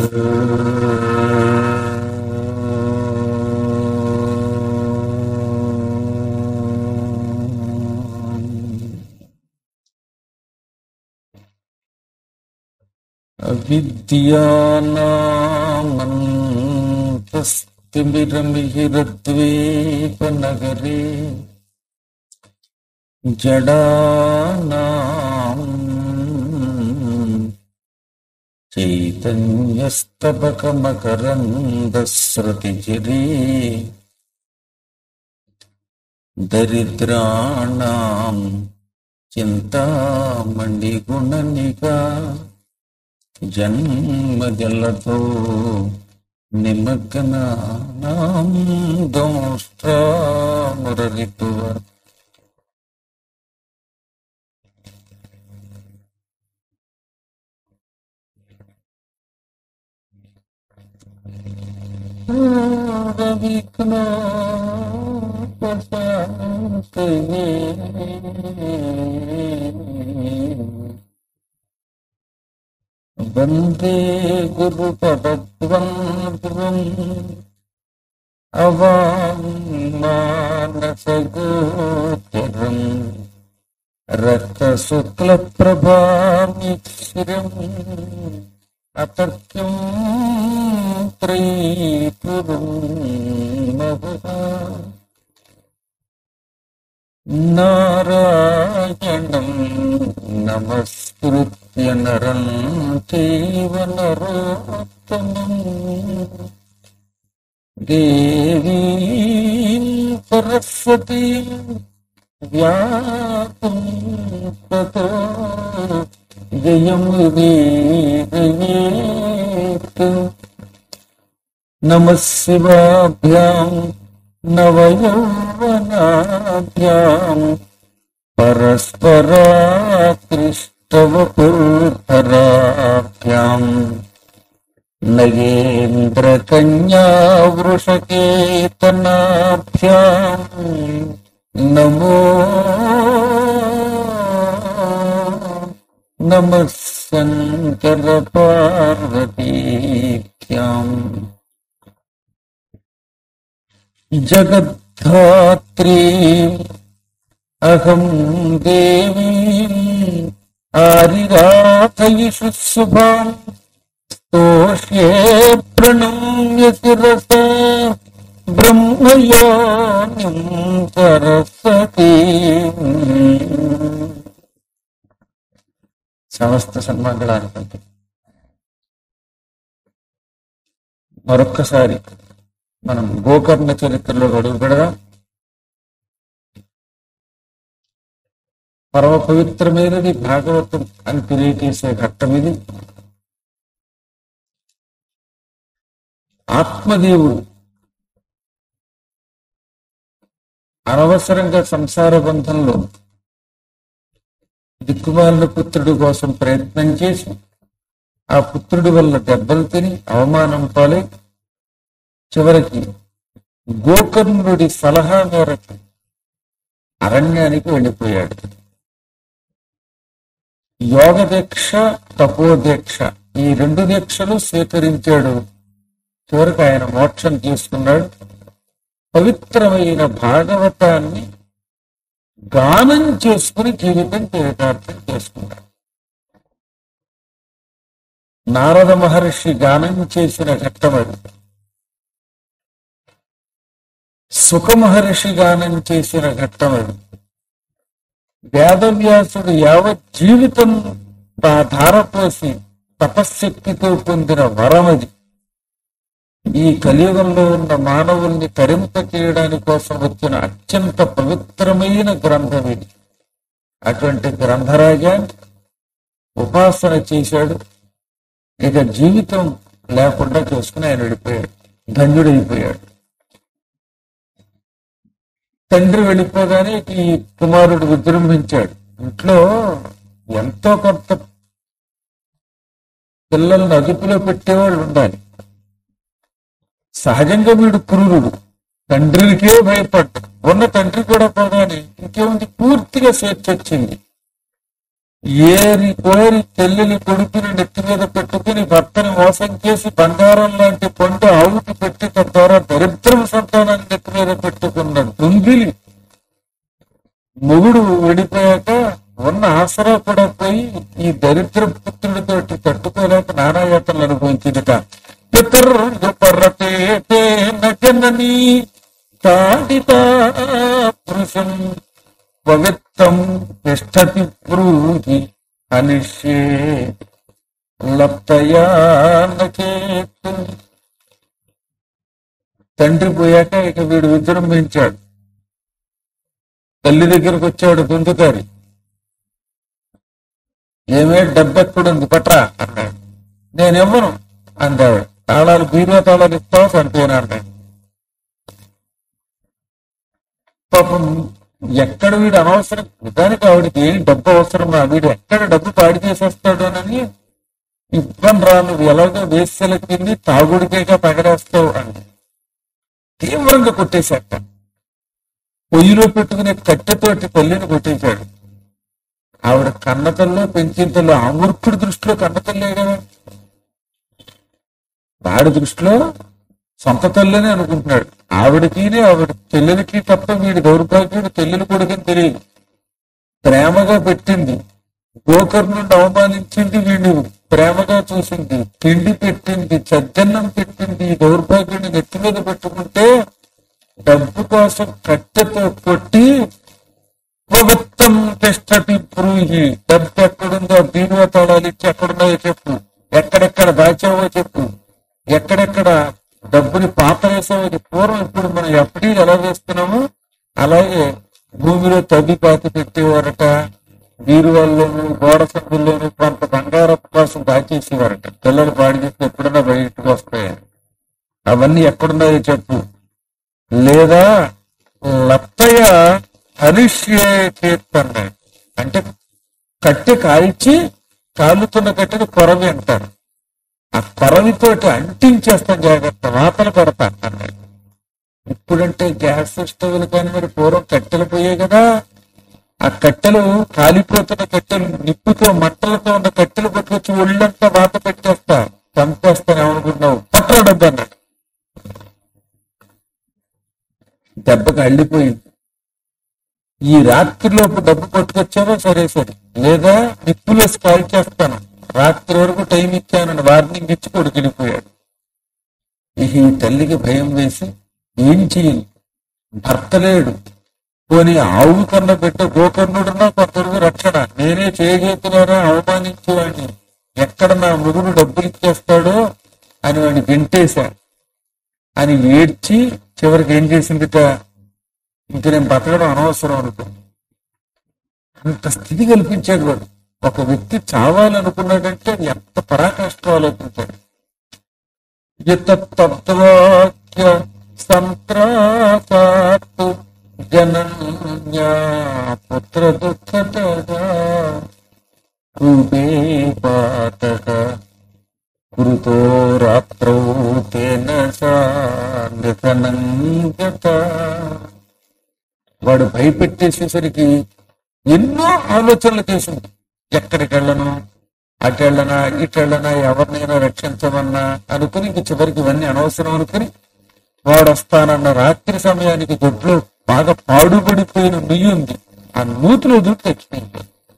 అవిద్యానామంతస్తిమిరమిహిరద్వీపనగరే జడానాం చైతన్యస్తబకమకరందశ్రుతిచిరీ దరిద్రాణం చింతామణిగుణనిగా జన్మజలతో నిమగ్నానాం దోష్ట్రామురరితువ వందే గురు పదద్వంద్వం అవామానసగోచరం రక్తశుక్లప్రభామిశ్రం అతర్క్యం త్రైపురం మహా నారాయణం నమస్కృత్య నరం చైవ నరోత్తమం దేవీం సరస్వతీం వ్యాసం తతో జయం వీరయేత్ నమ శివాభ్యాం నవయౌవనాభ్యాం పరస్పరాకృష్టవపుర్ధరాభ్యాం నగేంద్రకన్యావృషకేతనాభ్యాం నమో నమ శంకర పార్వతీభ్యాం జగద్ధాత్రీ అహం దేవీ ఆరిరాధయిషు శుభాం స్తోష్యే ప్రణమ్య శిరస బ్రహ్మయోనిం సరస్వతీ సమస్త సన్మంగళానికి మరొక్కసారి మనం గోకర్ణ చరిత్రలో అడుగు పెడదాం పరమ పవిత్రమైనది భాగవతం అని తెలియజేసే ఘట్టం ఇది ఆత్మదేవుడు అనవసరంగా సంసార బంధంలో దిక్కుమాలిన పుత్రుడి కోసం ప్రయత్నం చేసి ఆ పుత్రుడి వల్ల దెబ్బలు తిని అవమానం పాలై చివరికి గోకర్ణుడి సలహా మేరకు అరణ్యానికి వెళ్ళిపోయాడు యోగ దీక్ష తపోదీక్ష ఈ రెండు దీక్షలు స్వీకరించాడు చివరికి ఆయన మోక్షం తీసుకున్నాడు పవిత్రమైన భాగవతాన్ని గానం చేసుకుని జీవితం చరితార్థం చేసుకున్నాడు నారద మహర్షి గానం చేసిన ఘట్టం అది సుఖ మహర్షి గానం చేసిన ఘట్టం అది వేదవ్యాసుడు యావత్ జీవితం తా ధారపోసి తపశ్శక్తితో పొందిన వరం అది ఈ కలియుగంలో ఉన్న మానవుల్ని తరింప చేయడానికి కోసం వచ్చిన అత్యంత పవిత్రమైన గ్రంథం ఇది అటువంటి గ్రంథరాజాన్ని ఉపాసన చేశాడు ఇక జీవితం లేకుండా చేసుకుని ఆయన వెళ్ళిపోయాడు ధన్యుడైపోయాడు తండ్రి వెళ్ళిపోగానే ఈ కుమారుడు విజృంభించాడు ఇంట్లో ఎంతో కొంత పిల్లల్ని అదుపులో పెట్టేవాళ్ళు ఉండాలి సహజంగా వీడు క్రూరుడు తండ్రికే భయపడ్డు ఉన్న తండ్రి కూడా పోగానే ఇంకేముంది పూర్తిగా స్వేచ్ఛ వచ్చింది ఏరి కోరి చెల్లెలి కొడుకుని నెత్తి మీద పెట్టుకుని భర్తని మోసం చేసి బంగారం లాంటి పండు ఆవుకి పెట్టి తద్వారా దరిద్రం సంతానాన్ని నెత్తి మీద పెట్టుకున్నాడు తుంగిలి మొగుడు విడిపోయాక ఉన్న ఆసరా కూడా పోయి ఈ దరిద్ర పుత్రుడితోటి తట్టుకోలేక నానాయాతలు అనుభవించిందిట పితర్పరతే జనని తాడిత పురుషం పవిత్రం తిష్టతి బ్రూహి అనిష్యే లప్తయానచేతు తండ్రి పోయాక ఇక వీడు విజృంభించాడు తల్లి దగ్గరకు వచ్చాడు గుంతుకారి ఏమే డబ్బెక్కడుంది పట్రా అన్నాడు నేనివ్వను అందాడు తాళాలు బీరువా తాళాలు ఇస్తావు చనిపోయినా అన్నాడు పాపం ఎక్కడ వీడు అనవసరం నిజానికి ఆవిడకి ఏం డబ్బు అవసరం వీడు ఎక్కడ డబ్బు పాడి చేసేస్తాడోనని ఇబ్బంది రా నువ్వు ఎలాగో వేస్యలకి వెళ్ళి తాగుడికేగా పగడేస్తావు అని తీవ్రంగా కొట్టేశాట పొయ్యిలో పెట్టుకునే కట్టెతోటి తల్లిని కొట్టేశాడు ఆవిడ కన్నతల్లో పెంచింతల్లో ఆ మూర్ఖుడి దృష్టిలో కన్నతల్లే కదా వాడి దృష్టిలో సొంత తల్లిని అనుకుంటున్నాడు ఆవిడకి ఆవిడ చెల్లెలకి తప్ప వీడి దౌర్భాగ్యుడు చెల్లెలు కొడుకని తెలియదు ప్రేమగా పెట్టింది గోకర్ణుడు అవమానించింది వీడిని ప్రేమగా చూసింది తిండి పెట్టింది చద్దన్నం పెట్టింది ఈ దౌర్భాగ్యుడిని నెత్తి మీద పెట్టుకుంటే డబ్బు కోసం కట్టెతో కొట్టి పవిత్రం తెష్టటి బ్రూహి డబ్బు ఎక్కడుందో బీరువా తాళాలు ఇచ్చి ఎక్కడున్నాయో చెప్పు ఎక్కడెక్కడ దాచావో చెప్పు ఎక్కడెక్కడ డబ్బుని పాత వేసావో పూర్వం ఇప్పుడు మనం ఎప్పటి ఎలా వేస్తున్నామో అలాగే భూమిలో తవ్వి పాతి పెట్టేవారట బీరువాల్లోనూ గోడ సందుల్లోనూ కొంత బంగారపు కోసం దాచేసేవారట పిల్లలు పాడి చేస్తే ఎప్పుడైనా బయటకు వస్తాయని అవన్నీ ఎక్కడున్నాయో చెప్పు లేదా లత్తయ్య హరిష్యే కీర్తన అంటే కట్టె కాల్చి కాలుతున్న కట్టెని కొరవి అంటారు ఆ కొరవితోటి అంటించేస్తాం జాగ్రత్త వాతలు పెడతా అన్నాడు ఇప్పుడంటే గ్యాస్ స్టవ్లు కానీ మరి పూర్వం కట్టెలు పోయాయి కదా ఆ కట్టెలు కాలిపోతున్న కట్టెలు నిప్పుతో మంటలతో ఉన్న కట్టెలు పట్టుకొచ్చి ఒళ్ళంతా వాత పెట్టేస్తా చంపేస్తాను ఏమనుకుంటున్నావు పట్టడద్దు అన్నాడు దెబ్బకి అల్లిపోయింది ఈ రాత్రిలోపు డబ్బు పట్టుకొచ్చావో సరే సరే లేదా నిప్పులేసి కాల్ చేస్తాను రాత్రి వరకు టైం ఇచ్చానని వార్నింగ్ ఇచ్చి కొడుకు వెళ్ళిపోయాడు ఇక ఈ తల్లికి భయం వేసి ఏం చేయాలి భర్త లేడు పోనీ ఆవు కన్నా పెట్టే గోకర్ణుడున్నా కొంతవరకు రక్షణ నేనే చేయగలుగుతున్నారా అవమానించేవాడిని ఎక్కడ నా మృగుడు డబ్బులు ఇచ్చేస్తాడో అని వాడిని వింటేశా అని ఏడ్చి చివరికి ఏం చేసిందిట ఇంక నేను బతకడం అనవసరం అనుకో అంత స్థితి కల్పించాడు వాడు ఒక వ్యక్తి చావాలనుకున్నాడంటే అది ఎంత పరాకాష్ట ఆలోచించాడు యతత్వాక్య సంత్రాసాత్తు జనన్యా పుత్ర దుఃఖతగా రూపే పాతక కృతో రాత్రౌ తేన సా నిధనం గత వాడు భయపెట్టేసేసరికి ఎన్నో ఆలోచనలు చేసింది ఎక్కడికి వెళ్ళను అటు వెళ్ళనా ఇటు వెళ్ళనా ఎవరినైనా రక్షించమన్నా అనుకుని ఇంక చివరికి ఇవన్నీ అనవసరం అనుకుని వాడు వస్తానన్న రాత్రి సమయానికి దొడ్లో బాగా పాడుబడిపోయిన నుయ్యి ఉంది ఆ నూతిలో దూకి తెచ్చిపోయింది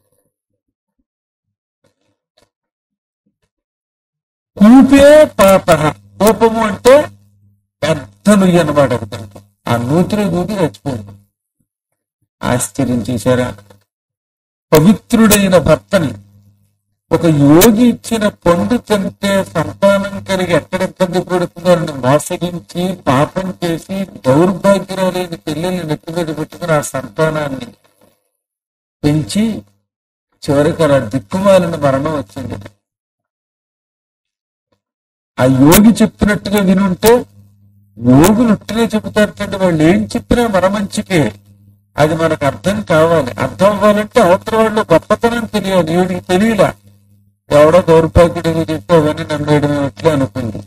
కూపే పాత కోపము అంటే పెద్ద నుయ్యి అన్నమాట అతనికి ఆ నూతిలో దూకి చచ్చిపోయింది ఆశ్చర్యం చేశారా పవిత్రుడైన భర్తని ఒక యోగి ఇచ్చిన పండు తింటే సంతానం కలిగి ఎక్కడ ఇబ్బంది పడుతుందో అని మోసగించి పాపం చేసి దౌర్భాగ్యరాలేని పిల్లల్ని నెత్తి మీద పెట్టుకుని ఆ సంతానాన్ని పెంచి చివరికి అలా దిక్కుమాలిన మరణం వచ్చింది ఆ యోగి చెప్పినట్టుగా వినుంటే యోగులు ఉట్టినే చెబుతారంటే వాళ్ళు ఏం చెప్పినా మన మంచికే అది మనకు అర్థం కావాలి అర్థం అవ్వాలంటే అవతల వాళ్ళు గొప్పతనం తెలియాలి వీడికి తెలియలా ఎవడో దౌర్భాగ్యుడు చెప్తే అవన్నీ నమ్మేయడం ఎట్లా అనుకుంది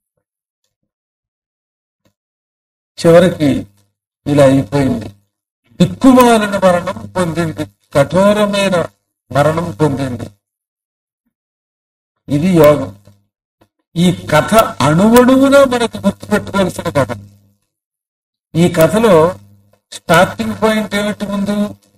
చివరికి ఇలా అయిపోయింది దిక్కుమాలిన మరణం పొందింది కఠోరమైన మరణం పొందింది ఇది యోగం ఈ కథ అణువణువునా మనకు గుర్తుపెట్టుకోవాల్సిన కథ ఈ కథలో స్టార్టింగ్ పాయింట్ ఏమిటి ముందు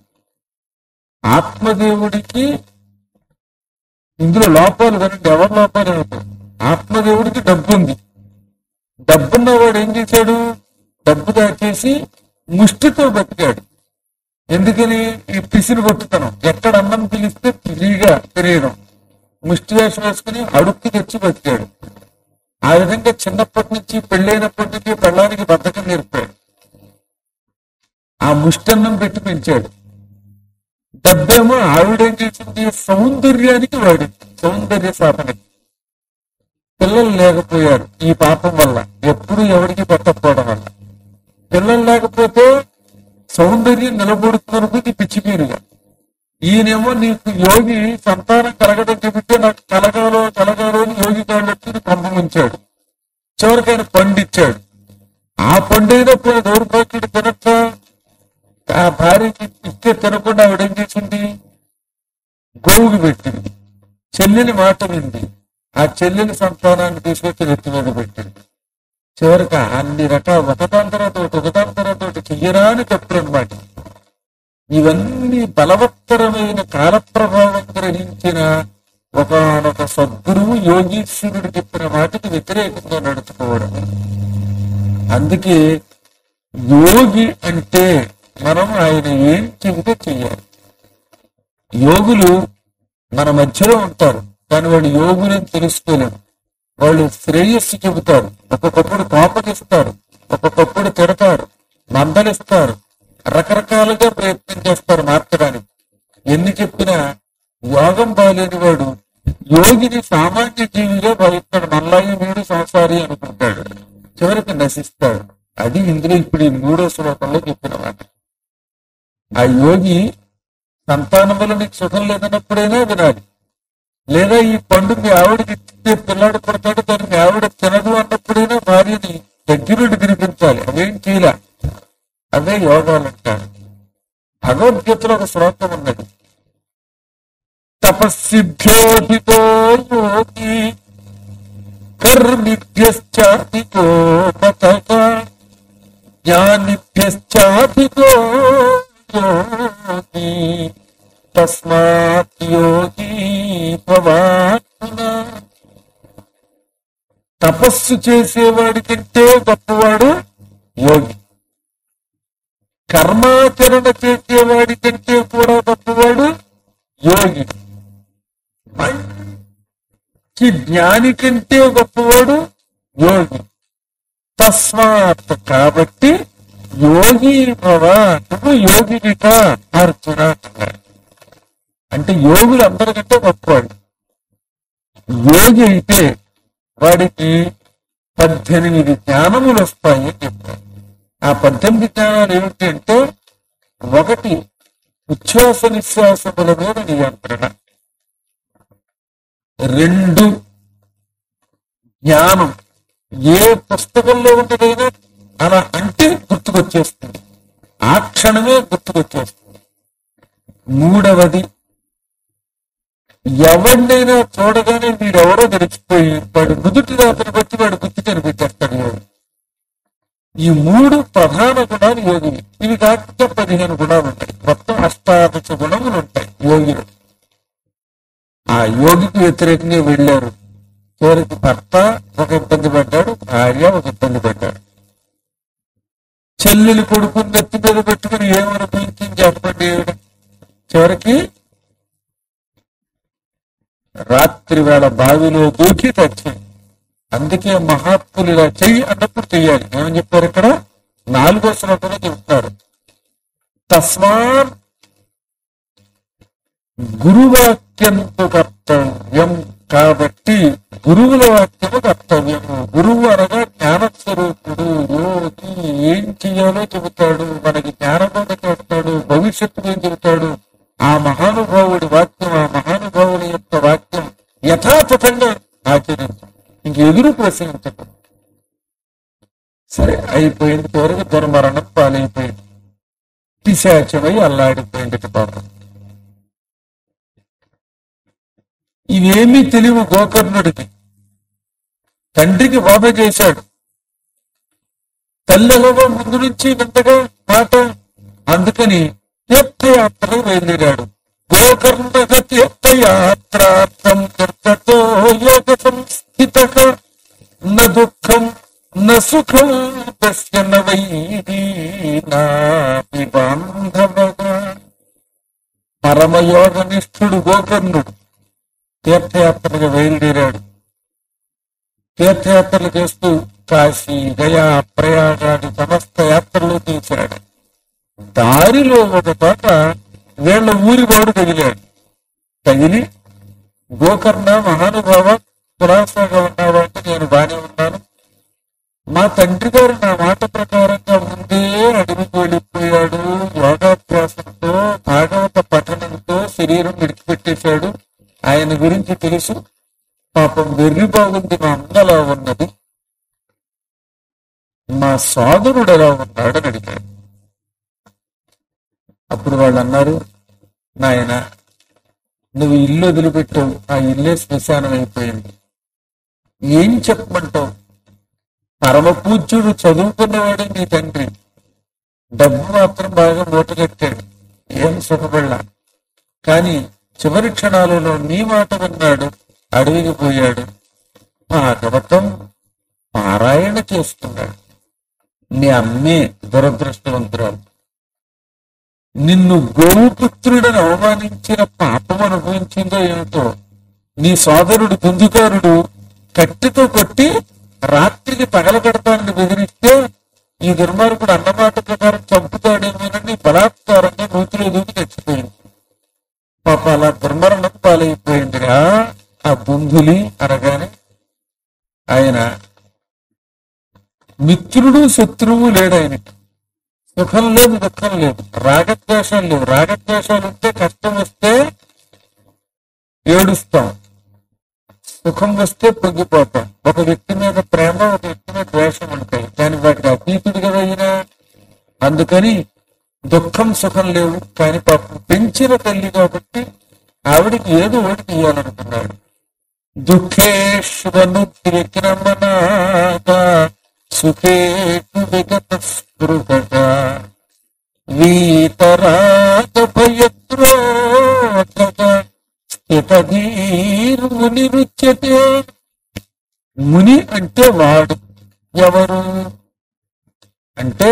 ఆత్మదేవుడికి ఇందులో లోపాలు కనుక ఎవరి లోపాలు ఏమిటి ఆత్మదేవుడికి డబ్బు ఉంది డబ్బున్నవాడు ఏం చేశాడు డబ్బు దాచేసి ముష్టితో బతికాడు ఎందుకని ఈ పిసిని కొట్టుతనం ఎక్కడ అన్నం పిలిస్తే ఫ్రీగా తినేయడం ముష్టి వేషం వేసుకుని అడుక్కి తెచ్చి బతికాడు ఆ విధంగా చిన్నప్పటి నుంచి పెళ్ళైనప్పటి నుంచి పెళ్ళానికి బద్ధకం నేర్పాడు ఆ ముష్టన్నం పెట్టి పెంచాడు డబ్బేమో ఆవిడేం చేసింది సౌందర్యానికి వాడింది సౌందర్య సాధనకి పిల్లలు లేకపోయారు ఈ పాపం వల్ల ఎప్పుడు ఎవరికి పెట్టకపోవడం వల్ల పిల్లలు లేకపోతే సౌందర్యం నిలబడుతున్నది పిచ్చిపీరుగా ఈయనేమో నీకు యోగి సంతానం కలగడం చెబితే నాకు కలగాలో కలగాలో అని యోగి కాళ్ళెత్తి పంపముంచాడు చివరికి ఆయన పండు ఇచ్చాడు ఆ పండు అయినప్పుడు దౌర్భాగ్యుడు తినక ఆ భార్యకి ఇస్తే తినకుండా ఆవిడ ఏం చేసింది గోవుకి పెట్టింది చెల్లిని మాట వింది ఆ చెల్లిని సంతానాన్ని తీసుకొచ్చి నెత్తి మీద పెట్టింది చివరికి అన్ని రకాల ఒకదాని తర్వాత ఒకటి ఒకదాని తర్వాత ఒకటి చెయ్యరాని తప్పులు అనమాట ఇవన్నీ బలవత్తరమైన కాల ప్రభావం గ్రహించిన ఒకనొక సద్గురువు యోగీశ్వరుడు చెప్పిన వాటికి వ్యతిరేకంగా నడుచుకోవడం అందుకే యోగి అంటే మనం ఆయన ఏం చెబితే చెయ్యాలి యోగులు మన మధ్యలో ఉంటారు కానీ వాళ్ళు యోగులని తెలుసుకోలేరు వాళ్ళు శ్రేయస్సు చెబుతారు ఒక్కొక్కప్పుడు కోపగిస్తారు ఒక్కొక్కప్పుడు తిడతారు మందలిస్తారు రకరకాలుగా ప్రయత్నం చేస్తారు మార్చడానికి ఎన్ని చెప్పినా యోగం బాలేని వాడు యోగిని సామాన్య జీవిగా భావిస్తాడు మల్లాయి వీడు సంసారి అనుకుంటాడు చివరికి నశిస్తాడు అది ఇందులో ఇప్పుడు ఈ మూడో శ్లోకంలో చెప్పిన మాట ఆ యోగి సంతానం వల్ల నీకు సుఖం లేదన్నప్పుడైనా వినాలి లేదా ఈ పండు మీ ఆవిడకి ఇస్తే పిల్లాడు పడతాడు దాన్ని మీ ఆవిడ తినదు అన్నప్పుడైనా భార్యని దగ్గరుండి వినిపించాలి అవేం కీల అవే యోగాలు అంటారు భగవద్గీతలో ఒక శ్లోకం ఉన్నది తపస్సిద్ధ్యోహితో యోగి కర్మిభ్యశ్చాధికో మతక జ్ఞానిభ్యశ్చాధికో యోగి తస్మాత్ యోగి భవాత్మన తపస్సు చేసేవాడి కంటే గొప్పవాడు యోగి కర్మాచరణ చేసేవాడి కంటే కూడా గొప్పవాడు యోగి మంచి జ్ఞాని కంటే గొప్పవాడు యోగి తస్మాత్ కాబట్టి యోగి భవ నువ్వు యోగినిక అర్జున అన్నాడు అంటే యోగులు అందరికంటే గొప్పవాడు యోగి అయితే వాడికి పద్దెనిమిది జ్ఞానములు వస్తాయి అని చెప్పారు ఆ పద్దెనిమిది జ్ఞానాలు ఏమిటి అంటే ఒకటి ఉచ్ఛ్వాస నిశ్వాసముల మీద నియంత్రణ రెండు జ్ఞానం ఏ పుస్తకంలో ఉంటుందైనా అలా అంటే గుర్తుకొచ్చేస్తుంది ఆ క్షణమే గుర్తుకొచ్చేస్తుంది మూడవది ఎవరినైనా చూడగానే వీడెవరో గడిచిపోయి వాడు నుదుటి రాతను బట్టి వాడు గుర్తు కనిపించేస్తాడు యోగి ఈ మూడు ప్రధాన గుణాలు యోగి ఇవి కాకుండా పదిహేను గుణాలు ఉంటాయి మొత్తం అష్టాదశ గుణములు ఉంటాయి యోగిలో ఆ యోగికి వ్యతిరేకంగా వెళ్ళారు చివరికి భర్త ఒక ఇబ్బంది పడ్డాడు భార్య ఒక ఇబ్బంది పడ్డాడు చెల్లెలు కొడుకుని నెత్తి మీద పెట్టుకుని ఏమనుభవించింది చెప్పండి చివరికి రాత్రి వేళ బావిలో దూకి తెచ్చింది అందుకే మహాత్ములు ఇలా చెయ్యి అన్నప్పుడు చెయ్యాలి ఏమని చెప్పారు ఇక్కడ నాలుగో శ్లోకంలో చెప్తారు తస్మాన్ గురువాక్యంతో కర్తవ్యం కాబట్టి గురువుల వాక్యము కర్తవ్యము గురువు అనగా జ్ఞానస్వరూపుడు యోగి ఏం చెయ్యాలో చెబుతాడు మనకి జ్ఞానబోధ చెబుతాడు భవిష్యత్తు ఏం చెబుతాడు ఆ మహానుభావుడి వాక్యం ఆ మహానుభావుని యొక్క వాక్యం యథాతథంగా ఆచరించు ఇంక ఎదురు ప్రసంగించదు సరే అయిపోయింది చివరికి దుర్మరణం పాలైపోయింది పిశాచమై అల్లాడిపోయింది పాపం ఇవేమీ తెలియవు గోకర్ణుడికి తండ్రికి బాధ చేశాడు తల్లి ఎలాగో ముందు నుంచి వింతగా మాట అందుకని తీర్థయాత్రకు బయలుదేరాడు గోకర్ణ తీర్థయాత్రార్థం కర్తతో యోగ సంస్థిత న దుఃఖం న సుఖం తస్య న వైరీనాపి బాంధవగా పరమయోగనిష్ఠుడు గోకర్ణుడు తీర్థయాత్రకు బయలుదేరాడు తీర్థయాత్రలు చేస్తూ కాశీ గయా ప్రయాగాది సమస్త యాత్రలు తీశాడు దారిలో ఒక చోట వీళ్ళ ఊరి వాడు తగిలాడు తగిలి గోకర్ణ మహానుభావ కులాసాగా ఉన్నావా అంటే నేను బానే ఉన్నాను మా తండ్రి గారు నా మాట ప్రకారంగా ముందే అడవికి వెళ్ళిపోయాడు యోగాభ్యాసంతో భాగవత పఠనంతో శరీరం విడిచిపెట్టేశాడు ఆయన గురించి తెలుసు పాపం వెర్రి బాగుంది మా అమ్మ ఎలా ఉన్నది మా సోదరుడు ఎలా ఉన్నాడు అని అడిగాడు అప్పుడు వాళ్ళు అన్నారు నాయన నువ్వు ఇల్లు వదిలిపెట్టావు ఆ ఇల్లే శ్మశానం అయిపోయింది ఏం చెప్పమంటావు పరమ పూజ్యుడు చదువుకున్నవాడే నీ తండ్రి డబ్బు మాత్రం బాగా మూటగట్టాడు ఏం సుఖపడలా కానీ చివరి క్షణాలలో నీ మాట విన్నాడు అడవికి పోయాడు భాగవతం పారాయణ చేస్తున్నాడు నీ అమ్మే దురదృష్టవంతురాలు నిన్ను గోపుత్రుడని అవమానించిన పాపం అనుభవించిందో ఏమిటో నీ సోదరుడు దుందుకారుడు కత్తితో కొట్టి రాత్రికి పగలగడతానని బెదిరిస్తే ఈ దుర్మార్గుడు అన్నమాట ప్రకారం చంపుతాడేమోనని బలాత్కారంగా నూతిలో దూకి తెచ్చిపోయింది పాప అలా దుర్మరణం పాలైపోయిందిరా ఆ బుంధులి అనగానే ఆయన మిత్రుడు శత్రువు లేడు ఆయనకి సుఖం లేదు దుఃఖం లేదు రాగద్వేషాలు లేవు రాగద్వేషాలు ఉంటే కష్టం వస్తే ఏడుస్తాం సుఖం వస్తే పొంగిపోతాం ఒక వ్యక్తి మీద ప్రేమ ఒక వ్యక్తి మీద ద్వేషం ఉంటాయి కానీ వాటికి అతీతుడు కదా ఈయన అందుకని దుఃఖం సుఖం లేవు కానీ పాపం పెంచిన తల్లి కాబట్టి ఆవిడికి ఏదో ఒకటి తీయాలనుకున్నాడు దుఃఖేష్వనుద్రిక్రమనాథ సుఖేషు విగత స్పృహగా వీతరాగ భయద్రోధగా స్థితధీర్ముని రుచ్యతే ముని అంటే వాడు ఎవరు అంటే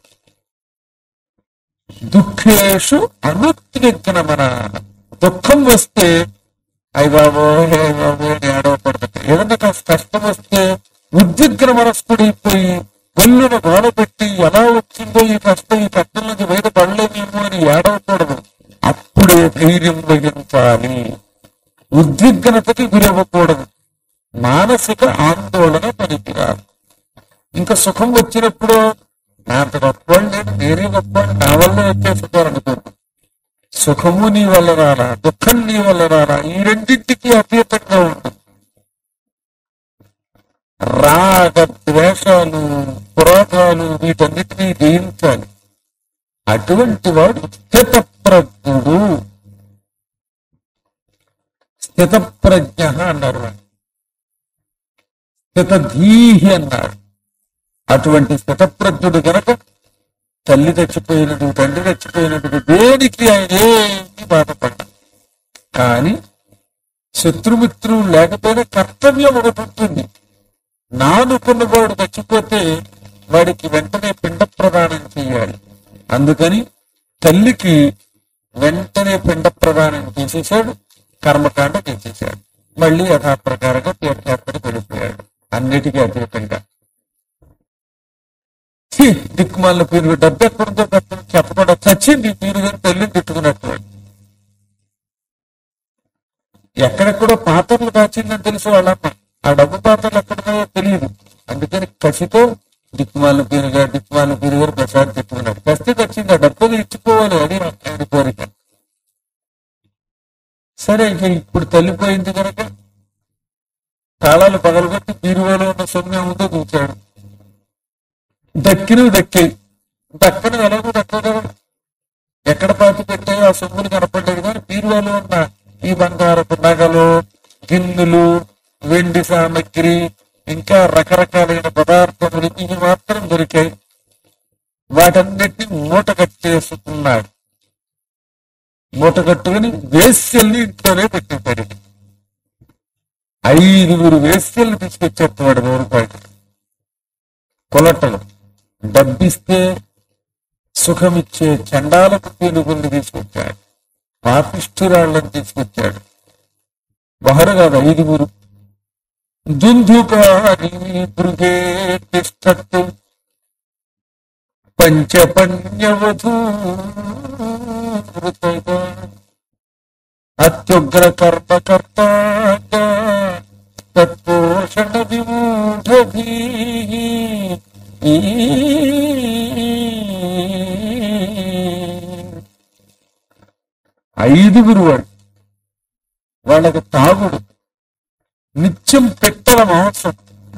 దుఃఖేషు అనుద్విగ్నమన దుఃఖం వస్తే అయ్య బాబో హే బాబో అని ఏడవకూడదు ఏదైనా కాస్త కష్టం వస్తే ఉద్విగ్న మనస్కుడైపోయి ఒళ్ళున గోడ పెట్టి ఎలా వచ్చిందో ఈ కష్టం ఈ కష్టం నుంచి బయటపడలేమేమో అని ఏడవకూడదు అప్పుడే ధైర్యం వహించాలి ఉద్విగ్నతకి గురవ్వకూడదు మానసిక ఆందోళన పనికిరాదు ఇంకా సుఖం వచ్చినప్పుడు నా అంత గొప్పవాళ్ళు లేదు నేనే గొప్పవాళ్ళు నా వల్ల వచ్చే సుఖాలు అనుకోండి సుఖము నీ వల్ల రారా దుఃఖం నీ వల్ల రారా ఈ రెండింటికి అతీతంగా ఉంటుంది రాగ ద్వేషాలు పురాగాలు వీటన్నిటినీ జయించాలి అటువంటి వాడు స్థితప్రజ్ఞుడు స్థితప్రజ్ఞ అన్నారు వాడు స్థితధీహి అన్నారు అటువంటి స్థితప్రజ్ఞుడు గనక తల్లి చచ్చిపోయినట్టు తండ్రి చచ్చిపోయినట్టు దేనికి ఆయన ఏమి బాధపడ్డా కానీ శత్రుమిత్రులు లేకపోయినా కర్తవ్యం ఒకటి ఉంటుంది నానుకున్నవాడు చచ్చిపోతే వాడికి వెంటనే పిండ ప్రదానం చేయాలి అందుకని తల్లికి వెంటనే పిండ ప్రదానం చేసేసాడు కర్మకాండ చేసేసాడు మళ్ళీ యథాప్రకారంగా తీర్థయాత్రకు వెళ్ళిపోయాడు అన్నిటికీ అతీతంగా ఛీ, దిక్కుమాలిన పీరు డబ్బు ఎక్కడుందో పెట్టడం చెప్పకుండా చచ్చింది పీరు గారు తల్లిని తిట్టుకున్నట్టు వాడు. ఎక్కడెక్కడో పాత్రలు దాచిందని తెలుసు వాళ్ళమ్మ ఆ డబ్బు పాత్రలు ఎక్కడున్నాయో తెలియదు అందుకని కసితో దిక్కుమాలిన పీరు గారు దిక్కుమాలిన పీరు గారు ప్రసాద్ తిట్టుకున్నాడు కస్తే వచ్చింది ఆ డబ్బులు ఇచ్చిపోవాలి అది ఆయన కోరిక సరే ఇక ఇప్పుడు తల్లిపోయింది కనుక తాళాలు పగలగొట్టి బీరువాలో ఉన్న సొమ్మె ఉందో చూచాడు దక్కినవి దక్కాయి దక్కని ఎలాగో దక్కదు ఎక్కడ పాతి పెట్టాయో ఆ సొమ్ములు కనపడలేదు కానీ బీరువాలో ఉన్న ఈ బంగారపు నగలు గిన్నెలు వెండి సామగ్రి ఇంకా రకరకాలైన పదార్థములు ఇవి మాత్రం దొరికాయి వాటన్నిటిని మూట కట్టేసుకున్నాడు మూట కట్టుకుని వేస్యల్ని ఇంట్లోనే పెట్టింటాడు ఐదుగురు వేస్యల్ని తీసుకొచ్చేస్తున్నాడు నూరు రూపాయలు కొలటలు డబ్బిస్తే సుఖమిచ్చే చండాలకు పీనుగుల్ని తీసుకొచ్చాడు పాపిష్ఠురాళ్ళని తీసుకొచ్చాడు ఒకరు కాదు ఐదుగురు దుందుకారి భృగే తిష్టత్తు పంచపణ్యవధూ అత్యుగ్ర కర్మకర్త తత్పోషణ విమూఢీ ఐదుగురు వాడు వాళ్ళకి తాగుడు నిత్యం పెట్టల మాంసం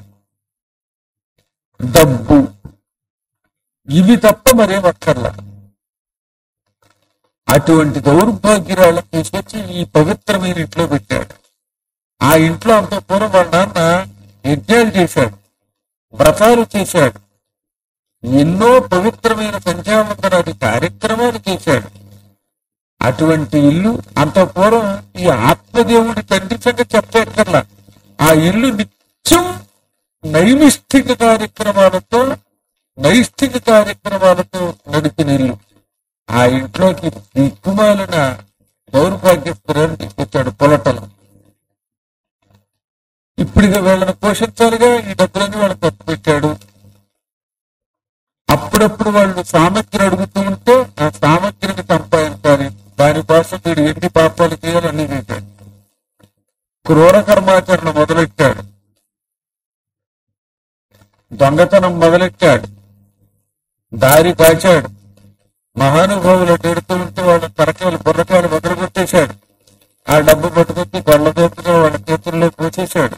డబ్బు ఇవి తప్ప మరేం అక్కర్లా అటువంటి దౌర్భాగ్యురాలను తీసుకొచ్చి ఈ పవిత్రమైన ఇంట్లో పెట్టాడు ఆ ఇంట్లో అంత పూర్వం వాళ్ళ నాన్న యజ్ఞాలు చేశాడు వ్రతాలు చేశాడు ఎన్నో పవిత్రమైన సంధ్యావందనాది కార్యక్రమాలు చేశాడు అటువంటి ఇల్లు అంత పూర్వం ఈ ఆత్మదేవుడి తండ్రి సంగతి చెప్పక్కర్లా ఆ ఇల్లు నిత్యం నైమిష్ఠిక కార్యక్రమాలతో నైష్ఠిక కార్యక్రమాలతో నడిపిన ఇల్లు ఆ ఇంట్లోకి దిక్కుమాలిన దౌర్భాగ్యస్తురాన్ని తీసుకొచ్చాడు పొలటలు ఇప్పటిగా వీళ్ళని పోషించాలిగా ఈ డబ్బులన్నీ వాళ్ళకి ఖర్చు పెట్టాడు అప్పుడప్పుడు వాళ్ళు సామగ్రి అడుగుతూ ఉంటే ఆ సామగ్రిని సంపాదించాలి దానికోసం వీడు ఎన్ని పాపాలు చేయాలి అన్ని చేశాడు క్రూర కర్మాచరణ మొదలెట్టాడు దొంగతనం మొదలెట్టాడు దారి కాచాడు మహానుభావులు తిడుతూ ఉంటే వాళ్ళ తరకాయలు బుర్రకాయలు వదిలిపెట్టేశాడు ఆ డబ్బు పట్టుకొచ్చి గొల్ల దోపుగా వాళ్ళ చేతుల్లో పోసేశాడు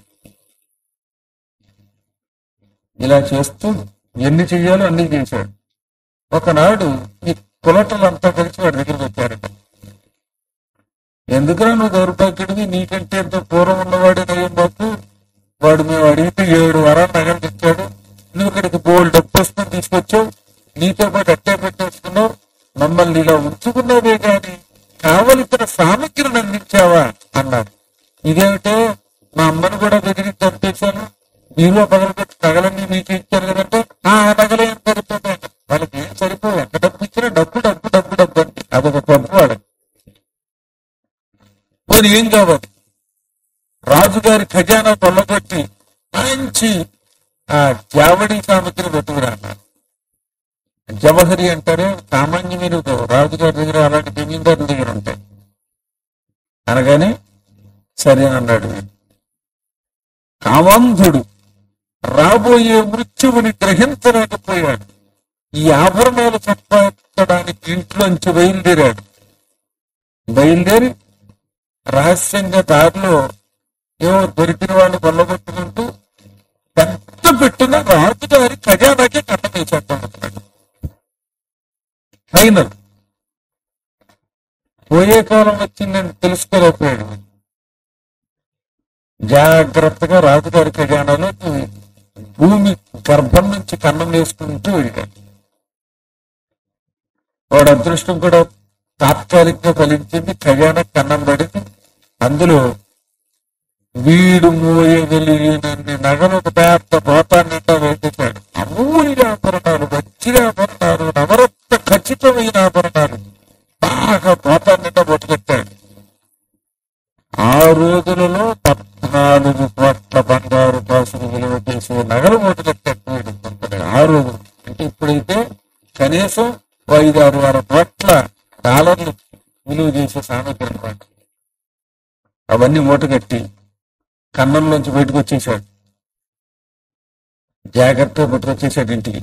ఇలా చేస్తూ ఎన్ని చెయ్యాలో అన్ని చేశాడు ఒకనాడు ఈ కులటలంతా కలిసి వాడి దగ్గరికి వచ్చారట ఎందుకురా నువ్వు దౌర్భాగ్యుడివి నీకంటే ఎంతో పూర్వం ఉన్నవాడే నయం మాకు వాడు మేము అడిగితే ఏడు వరాలు నగలు ఇచ్చాడు నువ్వు ఇక్కడికి బోల్ డబ్బు వస్తుంది తీసుకొచ్చావు నీతో పాటు అట్టే పెట్టేసుకున్నావు మమ్మల్ని ఇలా ఉంచుకున్నావే గాని కావలసిన సామగ్రిని అందించావా అన్నాడు ఇదేమిటో మా అమ్మని కూడా బెదిరించి చంపేశాను మీలో పగలబెట్టి నగలన్నీ మీకు ఇచ్చారు కదంటే ఆ నగలు ఏం సరిపోతాయి వాళ్ళకి ఏం సరిపోవు ఎంత డబ్బు ఇచ్చినా డబ్బు డబ్బు డబ్బు డబ్బు అంటే అదొక డబ్బు వాడకి పోనీ ఏం కావాలి రాజుగారి ఖజానా కొల్లగొట్టి మంచి ఆ జావడి సామగ్రి పెట్టుకురా అన్నారు జవహరి అంటారే సామాన్యమైన రాజుగారి దగ్గర అలాంటి జమీందారుల దగ్గర ఉంటాయి అనగానే సరే అన్నాడు కామాంధుడు రాబోయే మృత్యువుని గ్రహించలేకపోయాడు ఈ ఆభరణాలు సంపాదించడానికి ఇంట్లోంచి బయలుదేరాడు బయలుదేరి రహస్యంగా దారిలో ఏవో దొరికిన వాళ్ళు కొల్లగొట్టుకుంటూ పెద్ద పెట్టిన రాజుగారి ఖజానాకే కన్నం వేసేస్తాడు ఫైనల్ పోయే కాలం వచ్చిందని తెలుసుకోలేకపోయాడు జాగ్రత్తగా రాజుగారి ఖజానాలో భూమి గర్భం నుంచి కన్నం వేసుకుంటూ వెళ్ళాడు వాడు అదృష్టం కూడా తాత్కాలికంగా ఫలించింది ఖజానా కన్నం పడింది అందులో వీడు మోయగలిగినన్ని నగలు ఒక పెద్ద పోతాన్నిండా వేసేశాడు అమూల్య ఆభరణాలు మంచి ఆభరణాలు నవరత్న ఖచ్చితమైన ఆభరణాలు బాగా పోతాన్నిండా పట్టుకెట్టాడు ఆ రోజులలో పద్నాలుగు కోట్ల బంగారు కాసులు విలువ చేసే నగలు మూటకెట్టాడు ఆ రోజు అంటే ఇప్పుడైతే కనీసం ఓ ఐదు ఆరు ఆరు కోట్ల డాలర్లు విలువ చేసే సామగ్రి అనమాట అవన్నీ మూటగట్టి కన్నంలోంచి బయటకు వచ్చేసాడు జాగ్రత్తగా పట్టుకొచ్చేసాడు ఇంటికి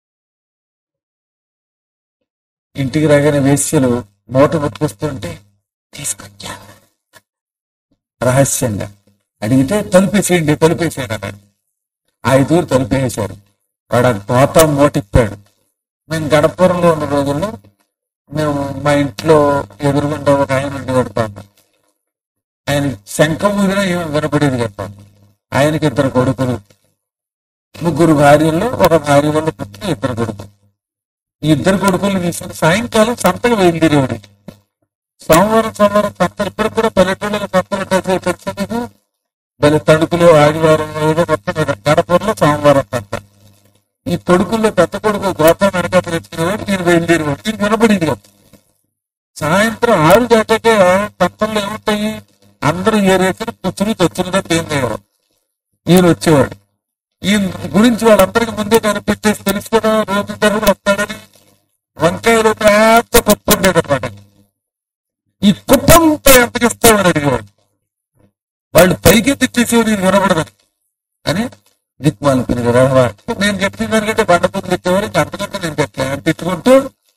ఇంటికి రాగానే వేశ్యలు మూట పట్టుకొస్తుంటే తీసుకొచ్చా రహస్యంగా అడిగితే తలుపేసేయండి తలుపేసాడు అన్నాడు ఐదుగురు తలుపేసారు వాడు ఆ తోత మూటిప్పాడు మేము గడపురంలో ఉన్న రోజుల్లో మేము మా ఇంట్లో ఎదురుగుండా ఒక ఆయన ఉండేవాడు పాప ఆయన శంఖం ఊదినా ఏం వినపడేది కదా ఆయనకి ఇద్దరు కొడుకులు ముగ్గురు భార్యల్లో ఒక భార్య వల్ల పుట్టిన ఇద్దరు కొడుకులు ఈ ఇద్దరు కొడుకులు తీసుకుని సాయంకాలం సంతకు బయలుదేరేవాడు సోమవారం సోమవారం సంతలు ఇప్పుడు కూడా పల్లెటూళ్ళలో సంతలు కలిసి తెలుసు మీకు బలి తణుకులు ఆదివారం ఏదో మొత్తం మీద గడపూర్లో సోమవారం సంత ఈ కొడుకుల్లో పెద్ద కొడుకు గోతం వెనక తెచ్చుకునేవాడు నేను బయలుదేరేవాడు దీనికి వినపడేది కదా సాయంత్రం ఆరు దాటాకే సంతల్లో ఏముంటాయి అందరూ ఏరేసిన పుచ్చులు తెచ్చులుగా తేలినవారు ఈయన వచ్చేవాడు ఈయన గురించి వాళ్ళందరికీ ముందే కనిపెట్టేసి తెలుసు కదా రోజు ధర వస్తాడని వంకాయలు పెద్ద కుప్ప ఉండేదన్నమాట ఈ కుప్పంతో ఎంతకి ఇస్తామని అడిగేవాడు వాళ్ళు పైకి తెచ్చేసేవాడు ఇది వినబడదని అని దిక్మాల పిల్లలు రావా నేను చెప్పిన దానికంటే బండపూలు తెచ్చేవాడు ఇంకా అంతకంటే నేను చెప్పలే అని తిట్టుకుంటూ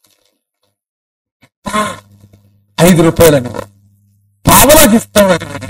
ఐదు రూపాయలు అని పావలాకి ఇస్తామని మరి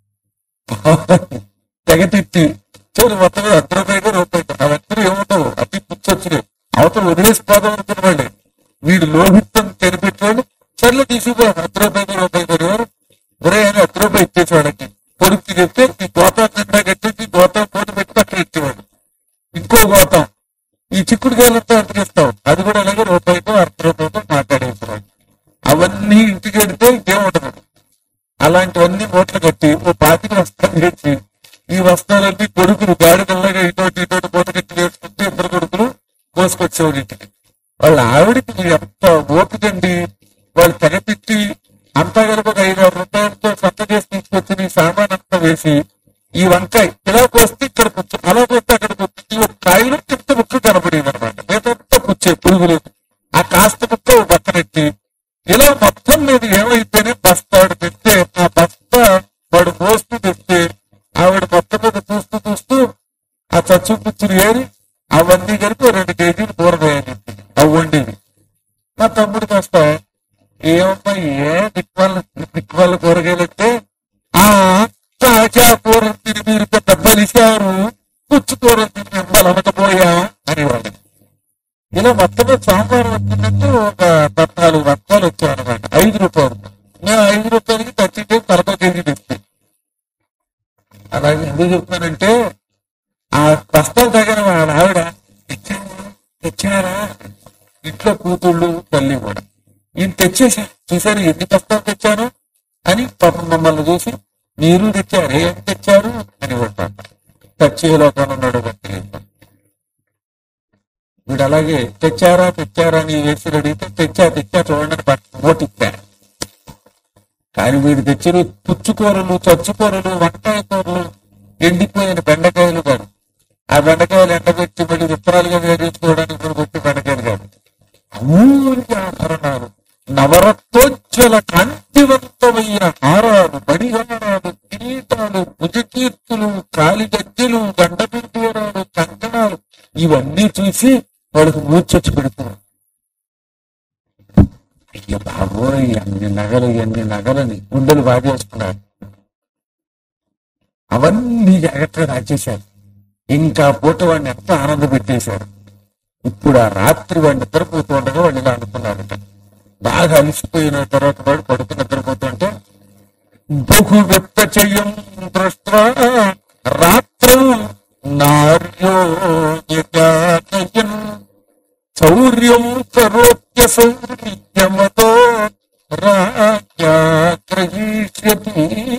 తెగ తిట్టి చూడు మొత్తం మీద అర్ధ రూపాయలు రూపాయి అవన్నీ ఏముండవు అతి పుచ్చొచ్చినాయి అవతల వదిలేసిపోదాం అనుకున్నవాళ్ళు వీడు లోహితం కనిపెట్టాడు సర్లే తీసుకుపో అర్ధ రూపాయలు రూపాయి కొనేవారు ఒరే అని అర్ధ రూపాయి ఇచ్చేసేవాడికి కొడుకు చెప్తే ఈ గోతం నిండా కట్టేసి గోతం పోటీ పెట్టి పక్కన ఇచ్చేవాడు ఇంకో గోతం ఈ చిక్కుడు కాయలంతా అతికిస్తాం అది కూడా అలాగే రూపాయితో అర్ధ రూపాయతో మాట్లాడేసేవాడు అవన్నీ ఇంటికి వెడితే ఇంకేముండదు అలాంటివన్నీ మూటలు కట్టి ఓ పాతిక వస్త్రం చేసి ఈ వస్త్రాలన్నీ కొడుకులు గాడిదల్లాగా ఇటోటి ఇటోటి మూట కట్టి వేసుకుంటే ఇద్దరు కొడుకులు కోసుకొచ్చేవాడు ఇంటికి వాళ్ళ ఆవిడకి ఎంత ఓపికండి వాళ్ళు తెగపెట్టి అంతా కనుక ఒక ఐదు ఆరు రూపాయలతో సొంత చేసి తీసుకొచ్చి ఈ సామాన్ అంతా వేసి ఈ వంకాయ ఇలా కోస్తే ఇక్కడ పుచ్చు అలా కోస్తే అక్కడ పుచ్చు ఈ ఒక కాయలు ఇంత ముక్క కనపడేది అనమాట మిగతా పుచ్చే పురుగులు ఆ కాస్త ముక్క ఓ పక్కనెట్టి ఇలా మొత్తం మీద ఏమైతేనే బస్తాడు తెస్తే ఆ బస్తా వాడు మోస్తూ తెస్తే ఆవిడ మొత్తం మీద చూస్తూ చూస్తూ ఆ చచ్చు పుచ్చులు ఏరి అవన్నీ కలిపి ఓ రెండు కేజీలు కూరగాయలు అవి వండేది మా తమ్ముడు కాస్త ఏమమ్మా ఏ దిక్వాళ్ళ దిక్వాళ్ళ కూరగాయలు అంటే ఆ తాజా కూరలు తిని మీరు పెద్ద బలిశారు పుచ్చు కూరలు తిని మిమ్మల్ని అనకపోయా అనేవాడు ఇలా మొత్తం మీద సోమవారం వచ్చినట్టు ఒక పద్నాలుగు రకాలు వచ్చాయి అనమాట ఐదు రూపాయలు నేను ఐదు రూపాయలకి ఖర్చు తలపై కేజీ తెస్తే అలాగే ఎందుకు చెప్తానంటే ఆ బస్తాలు తగిన వాళ్ళ ఆవిడ తెచ్చారా తెచ్చారా ఇంట్లో కూతుళ్ళు తల్లి కూడా ఈయన తెచ్చేసా చూసారు ఎన్ని బస్తాలు తెచ్చాను అని పాపం మమ్మల్ని చూసి మీరు తెచ్చారు ఏం తెచ్చారు అని కొట్టాడు తెచ్చేలో ఉన్నాడు బట్టి వీడు అలాగే తెచ్చారా తెచ్చారా అని వేసి అడిగితే తెచ్చా తెచ్చా చూడండి పట్టు ఓటిచ్చారు కానీ వీడు తెచ్చిన పుచ్చుకూరలు చచ్చుకూరలు వంకాయ కూరలు ఎండిపోయిన బెండకాయలు కాదు ఆ బెండకాయలు ఎండబెట్టి మళ్ళీ విత్తనాలుగా వేరేసుకోవడానికి కూడా కొట్టి బెండకాయలు కాదు అమూల్య ఆభరణాలు నవరత్నోజ్వల కాంతివంతమైన హారాలు బడిహారాలు కిరీటాలు భుజకీర్తులు కాలిగజ్జలు గండపిండూరాలు కంకణాలు ఇవన్నీ చూసి వాడికి మూర్చొచ్చి పెడుతున్నారు అయ్య బాబోయ్ అన్ని నగలు ఎన్ని నగలని గుండెలు బాగేసుకున్నారు అవన్నీ జాగ్రత్తగా రాచేశారు ఇంకా పూట వాడిని ఎంత ఆనంద పెట్టేశారు ఇప్పుడు ఆ రాత్రి వాడిని నిద్రపోతూ ఉండగా వాడిని ఇలా అనుకున్నారట బాగా అలసిపోయిన తర్వాత వాడు పడుకుని నిద్రపోతుంటే బహు వెత్త చెయ్యం దృష్ట రాత్రం నార్యో యజాతయం శౌర్యం కరోత్య సౌర్యమతో రాజ్యాగ్రహీష్యతి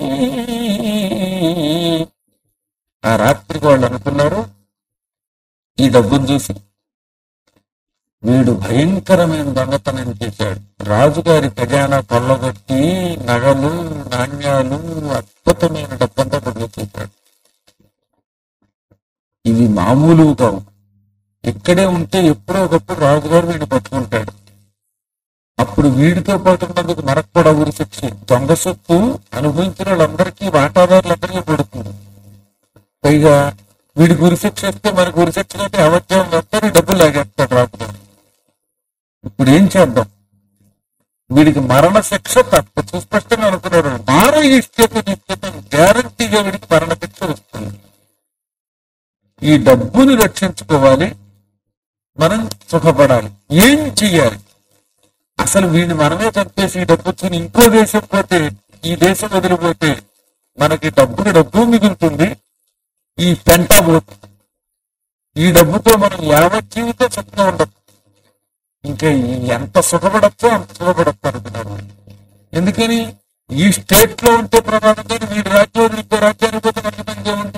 ఆ రాత్రికి వాళ్ళు అనుకున్నారు ఈ డబ్బును చూసి వీడు భయంకరమైన దొంగతనం చేశాడు రాజుగారి ఖజానా కొల్లగొట్టి నగలు నాణ్యాలు అద్భుతమైన డబ్బంతా పట్టుకొచ్చేశాడు ఇవి మామూలు కావు ఇక్కడే ఉంటే ఎప్పుడో ఒకప్పుడు రాజుగారు వీడిని పట్టుకుంటాడు అప్పుడు వీడితో పాటు ఉన్నందుకు మనకు కూడా ఊరి శిక్ష దొంగ సొత్తు అనుభవించిన వాళ్ళందరికీ వాటాదారులందరికీ పడుతుంది పైగా వీడి గురి శిక్ష ఇస్తే మనకు గురి శిక్ష అయితే అవధ్యం అందరూ డబ్బులు లాగేస్తాడు రాజుగారు ఇప్పుడు ఏం చేద్దాం వీడికి మరణ శిక్ష తప్ప సుస్పష్టంగా అనుకున్నాడు మార ఇష్టత నిశ్చితం గ్యారంటీగా వీడికి మరణ శిక్ష వస్తుంది ఈ డబ్బుని రక్షించుకోవాలి మనం సుఖపడాలి ఏం చెయ్యాలి అసలు వీడిని మనమే చంపేసి ఈ డబ్బు వచ్చి ఇంకో దేశం పోతే ఈ దేశం వదిలిపోతే మనకి డబ్బుకి డబ్బు మిగులుతుంది ఈ పెంట పోతుంది ఈ డబ్బుతో మనం యావత్ జీవితం సుఖంగా ఉండదు ఇంకా ఈ- ఎంత సుఖపడచ్చో అంత సుఖపడచ్చు అనుకున్నారు ఎందుకని ఈ స్టేట్ లో ఉంటే ప్రమాదం కానీ వీడి రాజ్యం వదిలి ఇంకో రాజ్యానికి పోతే మనకి పని ఏముంది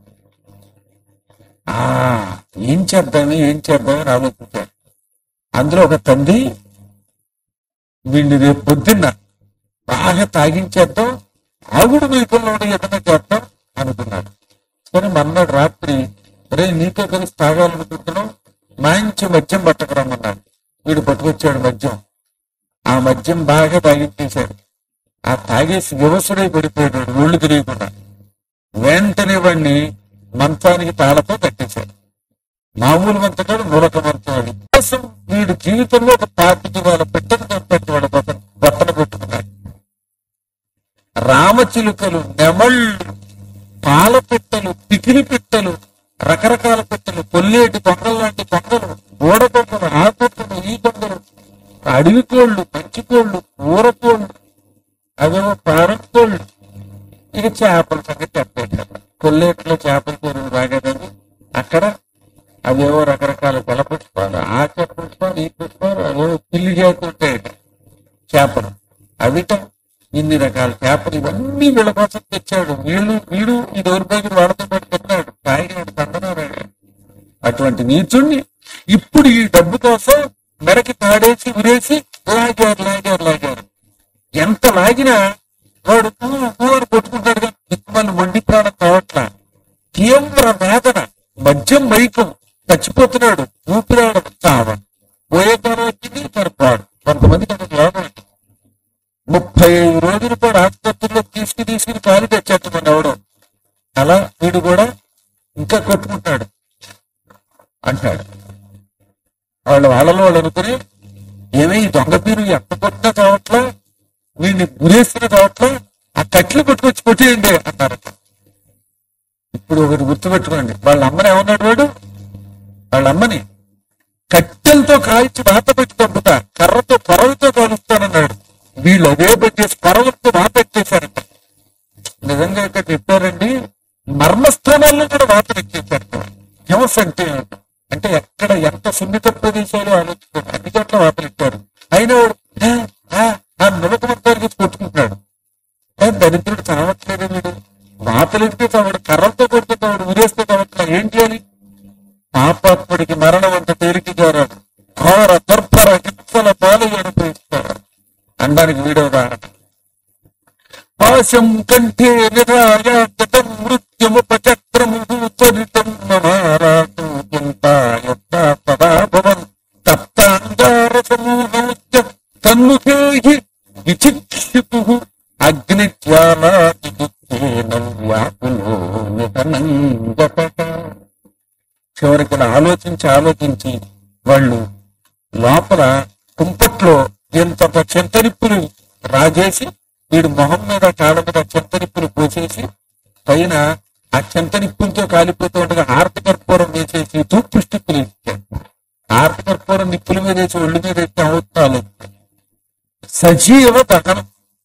ఆ ఏం చేద్దాము ఏం చేద్దామని ఆలోచించారు అందులో ఒక తండ్రి వీడిని రేపు పొద్దున్న బాగా తాగించేద్దాం ఆగుడు మీకుల్లో ఏదైనా చేద్దాం అనుకున్నాడు సరే మన్నాడు రాత్రి రే నీతో కలిసి తాగాలనుకుంటున్నాం మంచి మద్యం పట్టకరమ్మన్నాడు వీడు పట్టుకొచ్చాడు మద్యం ఆ మద్యం బాగా తాగించేశాడు ఆ తాగేసి వివసుడై పడిపోయాడు ఒళ్ళు తిరియకుండా వెంటనే వాడిని మంచానికి తాళతో కట్టేశాడు మామూలు మంతకాడు మూలక మంచాడు కోసం వీడు జీవితంలో ఒక పాతికి వాళ్ళ పెట్టను కట్టేట్టు వాడు బట్టన పెట్టుకున్నాడు రామచిలుకలు నెమళ్ళు పాల పెట్టలు పికిలి పెట్టలు రకరకాల పెట్టలు కొల్లేటి కొంగలు లాంటి కొంగలు ఓడ కొంగలు ఆ కొంగలు ఈ కొంగలు అడవి కోళ్ళు మంచి కోళ్ళు ఊర కోళ్ళు అవేమో పారం కోళ్ళు ఇక చేపల సంగతి చెప్పేట కొల్లేట్లో చేపల కూరలు బాగా తిని అక్కడ అవేవో రకరకాల జల పుష్పాలు ఆ చెట్ల పుష్పాలు ఈ పుష్పాలు అవేవో పిల్లి జాతి ఉంటాయట చేపలు అవిట ఇన్ని రకాల చేపలు ఇవన్నీ వీళ్ళ కోసం తెచ్చాడు వీళ్ళు వీడు ఈ దౌర్భాగ్యం వాళ్ళతో పాటు తిన్నాడు తాగినాడు తందనాడు అటువంటి నీచుణ్ణి ఇప్పుడు ఈ డబ్బు కోసం మెడకి తాడేసి ఉరేసి లాగారు లాగారు లాగారు ఎంత లాగినా వాడు ఊ, ఊ అని కొట్టుకుంటాడు కానీ దిక్కుమాలి మొండి ప్రాణం కావట్లా తీవ్ర వేదన మద్యం మైకం చచ్చిపోతున్నాడు ఊపిరాడదు చావ పోయే కాలం వచ్చింది సరిపాడు కొంతమందికి అది యోగం ఉంది. ముప్పై ఐదు రోజులు కూడా ఆసుపత్రిలో తీసుకుని తీసుకుని కాలు తెచ్చేస్తున్నాడు ఎవడో అలా వీడు కూడా ఇంకా కొట్టుకుంటాడు అంటాడు వాళ్ళు వాళ్ళలో వాళ్ళు అనుకుని ఏమీ ఈ దొంగ పీరు ఎంత కొట్టినా కావట్లా వీడిని గురేస్తున్నా కావట్లా ఆ కట్లు కొట్టుకొచ్చి కొట్టేయండి అన్నారట ఇప్పుడు ఒకటి గుర్తుపెట్టుకోండి వాళ్ళ అమ్మని ఏమన్నాడు వాడు వాళ్ళ అమ్మని కట్టెలతో కాల్చి వాత పెట్టి పంపుతా కర్రతో పొరలతో కాలుస్తానన్నాడు వీళ్ళు అదే పెట్టేసి పొరలతో వాత పెట్టేశారంట నిజంగా ఇక్కడ చెప్పారండి మర్మస్థానాల్లో కూడా వాత పెట్టేశారు హింస అంటే ఏమిటి? అంటే ఎక్కడ ఎంత సున్నిత ప్రదేశాలు ఆలోచించారు అన్ని చోట్ల వాతలు ఇచ్చారు అయినా వాడు "ఆ, ఆ" ఆ నిలకమంతానికి కొట్టుకుంటున్నాడు ఏ దరిద్రుడు చావట్లేదు వీడు వాతలు ఇస్తే చావాడు కర్రలతో కొడితే చావాడు ఉరేస్తే చావట్లా ఏం చేయాలి పాపాత్ముడికి మరణం అంత తేలికగా రాదు ఘోర దుర్భర హింసల పాలు అనుభవిస్తారు అనడానికి వీడియో ఉదాహరణ పాశం కంఠే నిరాయ గతం మృత్యుముపచక్రము త్వరితం మమారాటు చింతాయ సదా భవన్ తప్తాంగార సమూహముత్య తన్ముఖే విచిక్షితు అగ్నిజ్వాలాది దుఃఖేన వ్యాకులో నిధనంగపట చివరికి ఇలా ఆలోచించి ఆలోచించి వాళ్ళు లోపల కుంపట్లో ఎంత చింతనిప్పులు రాజేసి వీడు మొహం మీద కాళ్ళ మీద చింతనిప్పులు పోసేసి పైన ఆ చింతనిప్పులతో కాలిపోతూ ఉండగా హారతి కర్పూరం వేసేసి తూర్పు స్టిప్పులు ఇచ్చారు హారతి కర్పూరం నిప్పుల మీద వేసి ఒళ్ళు మీద ఎత్తి అవుతాలు సజీవ దహనం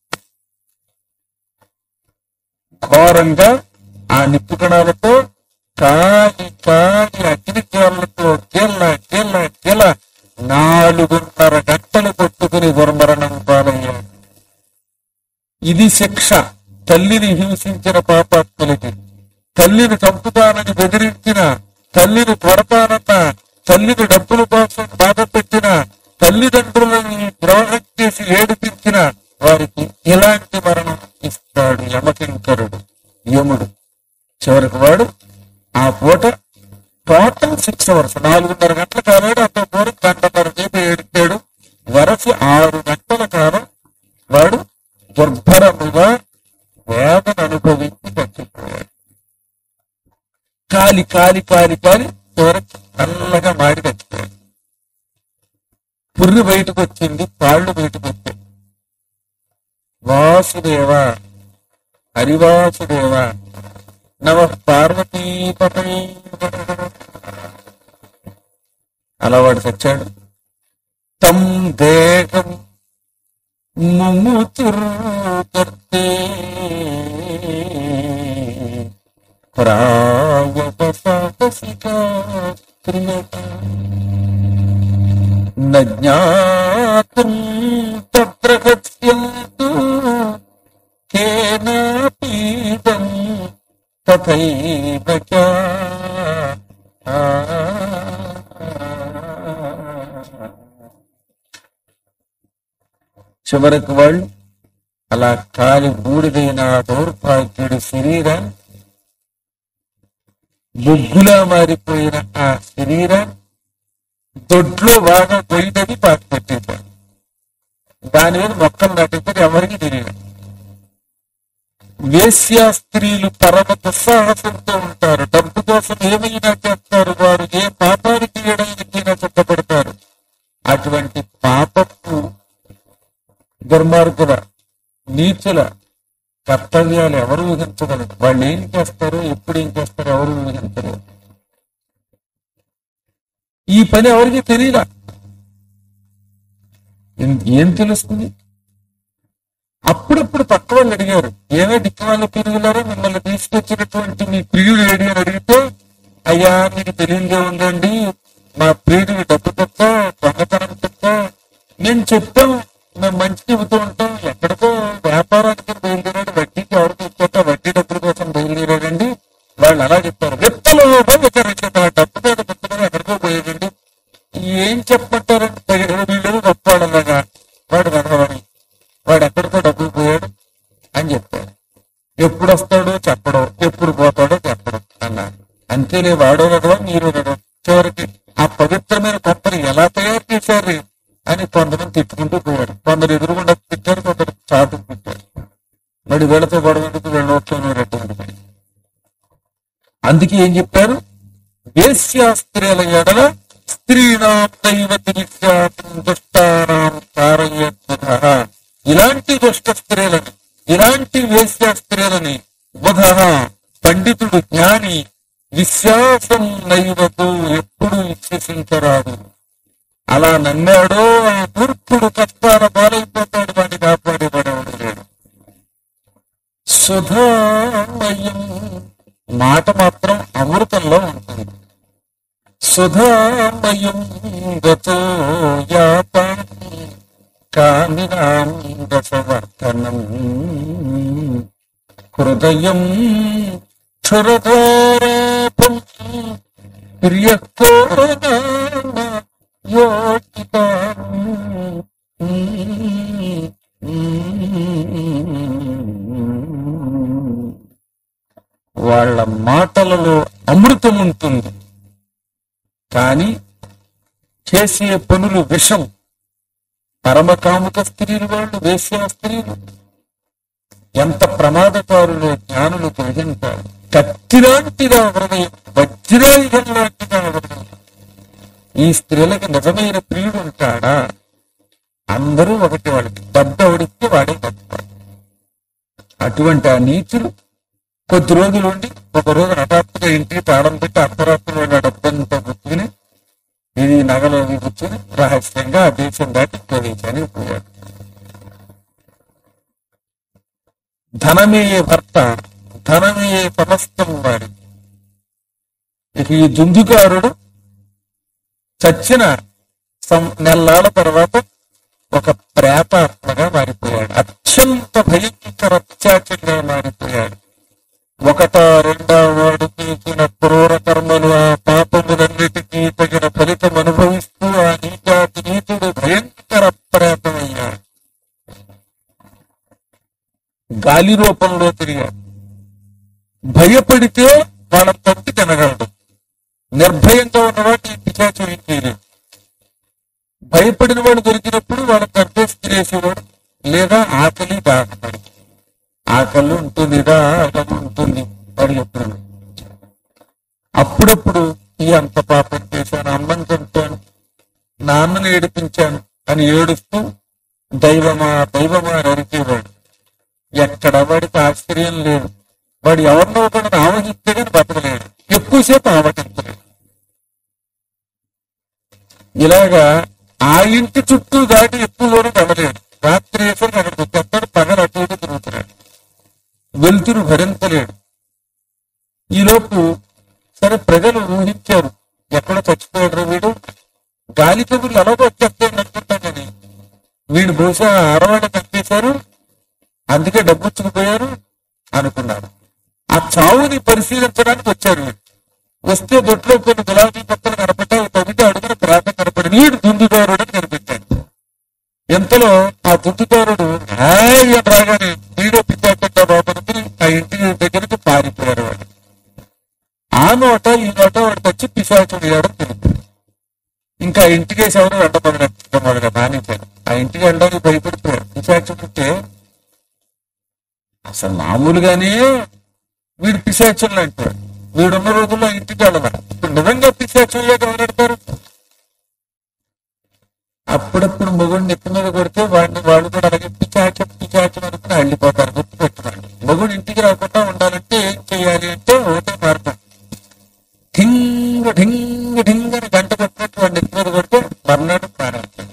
ఘోరంగా ఆ నిప్పు కణాలతో కాలి కాలి అగ్ని జ్వాలతో గిల్ల గిల్ల గిల్ల నాలుగున్నర గంటలు కొట్టుకుని దుర్మరణం పాలయ్యాడు ఇది శిక్ష తల్లిని హింసించిన పాపాత్ములకి తల్లిని చంపుతానని బెదిరించిన తల్లిని కొడతానన్న తల్లిని డబ్బుల కోసం బాధ పెట్టిన తల్లిదండ్రులని ద్రోహం చేసి ఏడిపించిన వారికి ఇలాంటి మరణం ఇస్తాడు యమకింకరుడు యముడు చివరికి వాడు ఆ పూట టోటల్ సిక్స్ అవర్స్ నాలుగున్నర గంటల కాలాడు అంత దూరం గంటన్నర సేపు ఏడిచాడు వరసి ఆరు గంటల కాలం వాడు దుర్భరముగా వేదన అనుభవించి చచ్చిపోయాడు కాలి కాలి కాలి కాలి చివరికి నల్లగా మాడి చచ్చిపోయాడు పుర్రి బయటకు వచ్చింది కాళ్ళు బయటకు వచ్చాయి వాసుదేవ హరివాసుదేవ నవ పార్వతీపతి అలా వాడు చచ్చాడు తం దేహం ముముతుర్తే క్రియత न ज्ञातुं तत्र गच्छन्तु केनापीदं तथैव च చివరికి వాళ్ళు అలా కాలి బూడిదైన ఆ దౌర్భాగ్యుడి శరీరం బొగ్గులా మారిపోయిన ఆ శరీరం దొడ్లో బాగా పోయినది పాత పెట్టేశారు దాని మీద మొక్కలు నాటించారు ఎవరికి తెలియదు వేశ్యా స్త్రీలు పరమ దుస్సాహసంతో ఉంటారు డబ్బు కోసం ఏమైనా చేస్తారు వారు ఏ పాపానికి చేయడానికైనా సిద్ధపడతారు అటువంటి పాపపు దుర్మార్గుల నీచుల కర్తవ్యాలు ఎవరు ఊహించగలరు వాళ్ళు ఏం చేస్తారో ఎప్పుడు ఏం చేస్తారో ఎవరు ఊహించలేరు ఈ పని ఎవరికి తెలియదా ఏం- ఏం తెలుస్తుంది అప్పుడప్పుడు పక్క వాళ్ళు అడిగారు ఏమే దిక్కు వాళ్ళ పిరుగులారో మిమ్మల్ని తీసుకొచ్చినటువంటి మీ ప్రియుడు ఏడి అని అడిగితే అయ్యా మీకు తెలియదే ఉందండి మా ప్రియుడికి డబ్బు తప్ప దొంగతనం తప్ప నేను చెప్తాం మేము మంచి చెబుతూ ఉంటాం ఎక్కడికో వ్యాపారానికి బయలుదేరాడు వడ్డీకి ఎవరికి ఇచ్చేట వడ్డీ డబ్బుల కోసం బయలుదేరాడండి వాళ్ళు అలా చెప్పారు విత్తలు వికరించేట డబ్బు మీద విత్తలు ఎక్కడికో పోయేదండి ఏం చెప్పమంటారంటే వీళ్ళు గొప్పవాళ్ళలాగా వాడు వెనకబడి వాడు ఎక్కడికో డబ్బులు పోయాడు అని చెప్పాడు ఎప్పుడు వస్తాడో చెప్పడం ఎప్పుడు పోతాడో చెప్పడం అన్నారు అంతేలే వాడో కదా మీరు కదా చివరికి ఆ పవిత్రమైన కొప్పని ఎలా తయారు చేశారు అని కొంతమంది తిట్టుకుంటూ పోయారు కొందరు ఎదురుగుండా తిట్టారు కొందరు చాటు తిట్టారు మరి వీళ్ళతో గొడవకు వీళ్ళ నోట్లో రెట్టు ఉంటుంది అందుకే ఏం చెప్పారు వేశ్యా స్త్రీల ఎడల స్త్రీణాం దైవతి దుష్టానాం కారయత్వత ఇలాంటి దుష్ట స్త్రీలని ఇలాంటి వేశ్యా స్త్రీలని బుధ పండితుడు జ్ఞాని విశ్వాసం నైవతు ఎప్పుడు విశ్వసించరాదు అలా నమ్మాడో ఆ మూర్ఖుడు కష్టాల పాలైపోతాడు వాడిని కాపాడేవాడేవాడు లేడు సుధామయం మాట మాత్రం అమృతంలో ఉంటుంది సుధామయం గతో యాత కామినాం రసవర్ధనం హృదయం క్షురధారాపం ప్రియకో నామ యోగితాం వాళ్ళ మాటలలో అమృతం ఉంటుంది కానీ చేసే పనులు విషం పరమకాముక స్త్రీలు వాళ్ళు వేశ్యా స్త్రీలు ఎంత ప్రమాదకారులో జ్ఞానులు గ్రహించారు కత్తిలాంటిగా హృదయం వజ్రాయుధం లాంటిగా హృదయం ఈ స్త్రీలకు నిజమైన ప్రియుడు ఉంటాడా అందరూ ఒకటి వాళ్ళకి డబ్బు ఎవడిస్తే వాడే డబ్బు అటువంటి ఆ నీచులు కొద్ది రోజులు ఉండి ఒక రోజు హఠాత్తుగా ఇంటికి తాళం పెట్టి అర్ధరాత్రి వాళ్ళ డబ్బంతా గుర్తుకుని ఇది నగలు అవి కూర్చొని రహస్యంగా ఆ దేశం దాటి ఇంకో దేశానికి పోయాడు ధనమేయే భర్త ధనమేయే సమస్తం వాడి ఇక ఈ దుందుకారుడు చచ్చిన సం నెల్లాళ్ళ తర్వాత ఒక ప్రేతాత్మగా మారిపోయాడు అత్యంత భయంకర అత్యాచంగా మారిపోయాడు ఒకట రెండో వాడు చేసిన క్రూర కర్మలు ఆ పాపములన్నిటికీ తగిన ఫలితం అనుభవిస్తూ ఆ నీచాతి నీతుడు భయంకర ప్రేతమయ్యాడు గాలి రూపంలో తిరిగాడు భయపడితే వాళ్ళ తప్పి తినగలడు నిర్భయంగా ఉన్నవాటి ఈ పిశాచం ఏం చేయలేదు భయపడిన వాడు దొరికినప్పుడు వాళ్ళ గర్భేసి తినేసేవాడు లేదా ఆకలి దాహపడి ఆకలి ఉంటుంది దాహం ఉంటుంది వాడు ఎప్పుడు అప్పుడప్పుడు ఈ అంత పాపం చేశాను అమ్మని చంపాను నాన్నని ఏడిపించాను అని ఏడుస్తూ దైవమా దైవమా అని అరిచేవాడు ఎక్కడ వాడికి ఆశ్చర్యం లేదు వాడు ఎవరినో ఒకరిని ఆవహిస్తే కానీ బతకలేడు ఎక్కువసేపు ఆవహించలేడు ఇలాగా ఆ ఇంటి చుట్టూ దాటి ఎక్కువ దూరం వెళ్ళలేడు రాత్రి వేసరికి అక్కడికి వచ్చేస్తాడు పగలు అటు ఇటు తిరుగుతున్నాడు వెలుతురు భరించలేడు ఈలోపు సరే ప్రజలు ఊహించారు ఎక్కడో చచ్చిపోయాడు వీడు గాలి కబుర్లు ఎలాగో వచ్చేస్తాయని అనుకుంటాం కానీ వీడు బహుశా అరవాడ కట్టేశారు అందుకే డబ్బుచ్చుకుపోయారు అనుకున్నారు ఆ చావుని పరిశీలించడానికి వచ్చారు వీడు వస్తే దొడ్లో కొన్ని గులాబీ పక్కలు కనపడ్డాయి తొమ్మిది అడుగున ప్రాంతం కనపడి వీడు దుందుదారుడు అని కనిపించాడు ఎంతలో ఆ దుందుదారుడు హాయ్ అని రాగానే వీడో పిచ్చాకుండా బాబుని ఆ ఇంటి దగ్గరికి పారిపోయారు వాడు ఆ నోట ఈ నోట వాడికి వచ్చి పిశాచుడు వేయడం తెలిపింది ఇంకా ఆ ఇంటికి ఎవరు వెంటపడినట్టు మొదలుగా మానేశారు ఆ ఇంటికి వెళ్ళడానికి భయపడిపోయారు పిశాచుడితే అసలు మామూలుగానే వీడు పిశాచులు అంటారు వీడున్న రోజుల్లో ఇంటికి వెళ్ళదా ఇప్పుడు నిజంగా పిశాచుల్లో ఎవరెడతారు అప్పుడప్పుడు మొగుడిని ఎత్తి మీద కొడితే వాడిని వాళ్ళు కూడా అలాగే పిచాచం పిచాచం అనుకుని వెళ్ళిపోతారు గుర్తు పెట్టుకోండి మొగుడు ఇంటికి రాకుండా ఉండాలంటే ఏం చేయాలి అంటే ఒకటే మార్గం ఠింగ్ ఠింగ్ ఠింగ్ అని గంట కొట్టినట్టు వాడిని ఎత్తి మీద కొడితే మర్నాడు ప్రారంభించాడు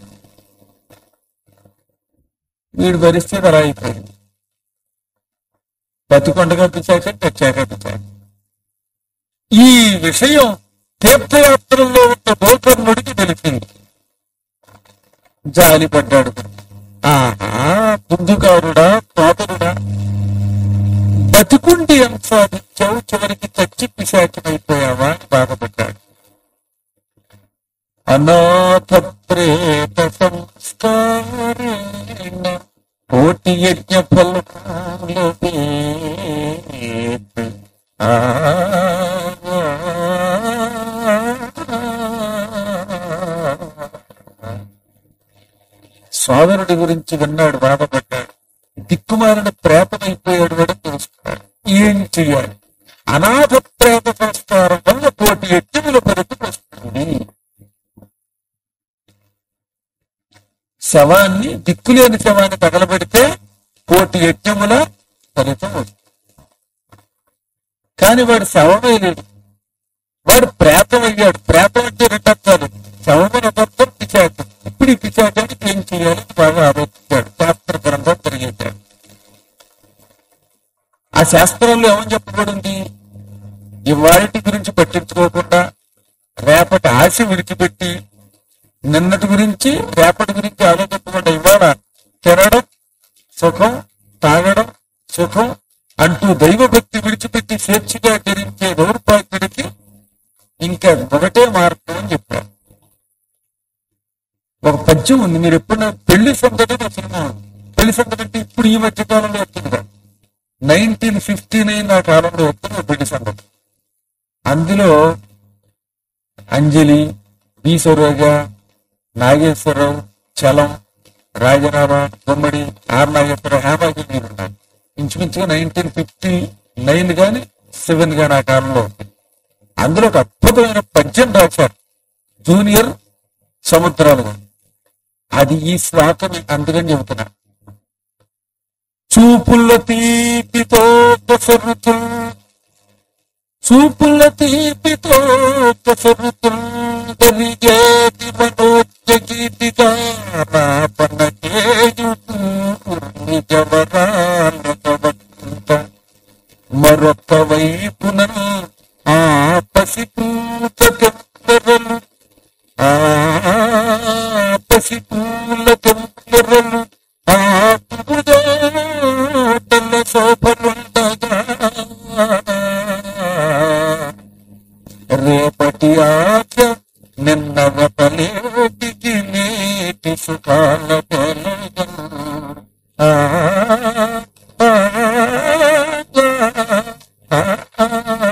వీడి పరిస్థితి అలా అయిపోయింది బతికొండగా పిచ్చాక తెచ్చాక పిచ్చాక ఈ విషయం తీర్థయాత్రల్లో ఉన్న గోకర్ణుడికి తెలిసింది జాలి పడ్డాడు ఆహా దుందుకారుడా పాతరుడా బతికుండి ఏం సాధించావు చివరికి చచ్చి పిశాచమైపోయావా అని బాధపడ్డాడు అనాథ ప్రేత సంస్కారేణ కోటి యజ్ఞ ఫలములు వేపు. ఆ సోదరుడి గురించి విన్నాడు బాధపడ్డాడు దిక్కుమాలిన ప్రేతమైపోయాడు కూడా తెలుసుకున్నాడు ఏం చెయ్యాలి అనాథ ప్రేత సంస్కారం వల్ల కోటి యజ్ఞముల పరిధి వస్తుంది శవాన్ని దిక్కులేని శవాన్ని తగలబెడితే కోటి యజ్ఞముల ఫలితం వస్తుంది కానీ వాడు శవమే లేదు వాడు ప్రేతం అయ్యాడు ప్రేతం అంటే రెండర్థాలు శవమైన అబద్ధం పిచాచం ఇప్పుడు ఈ పిచాచానికి ఏం చేయాలని బాగా ఆలోచించాడు శాస్త్ర గ్రంథం తిరిగేశాడు ఆ శాస్త్రంలో ఏమని చెప్పబడింది ఇవాటి గురించి పట్టించుకోకుండా రేపటి ఆశ విడిచిపెట్టి నిన్నటి గురించి రేపటి గురించి ఆలోచించకుండా ఇవాళ తినడం సుఖం తాగడం సుఖం అంటూ దైవభక్తి విడిచిపెట్టి స్వేచ్ఛగా ధరించే దౌర్భాగ్యుడికి ఇంకా ఒకటే మార్గం అని చెప్పారు ఒక పద్యం ఉంది మీరు ఎప్పుడైనా పెళ్లి సందడి అనే సినిమా ఉంది పెళ్లి సందడి అంటే ఇప్పుడు ఈ మధ్య కాలంలో వచ్చింది కాదు నైన్టీన్ ఫిఫ్టీ నైన్ ఆ కాలంలో వచ్చింది పెళ్లి సందడి అందులో అంజలి బి సరోజ నాగేశ్వరరావు చలం రాజరామ గుమ్మడి ఆర్ నాగేశ్వరరావు హేమాగిరి ఉన్నారు ఇంచుమించుగా నైన్టీన్ ఫిఫ్టీ నైన్ గాని సెవెన్ గాని ఆ కాలంలో ఉంది అందులో ఒక అద్భుతమైన పద్యం రాశారు జూనియర్ సముద్రాలు అని. అది ఈ శ్లోకం అందుకని చెబుతున్నా చూపుల తీపితో కొసరుతు చూపుల తీపితో కొసరుతు జరిగేది మనోజ్ఞ గీతిగా నా పనకేయుతూ నిజవరాలవంత మరొక వైపున ఆ పసిపూత తెంపరలు ఆ పసిపూల తెంపరలు ఆ పురుదోటల శోభలుండగా రేపటి ఆశ నిన్న వపలేటికి నేటి సుఖాల పొలగా ఆ ఆ, ఆ, ఆ,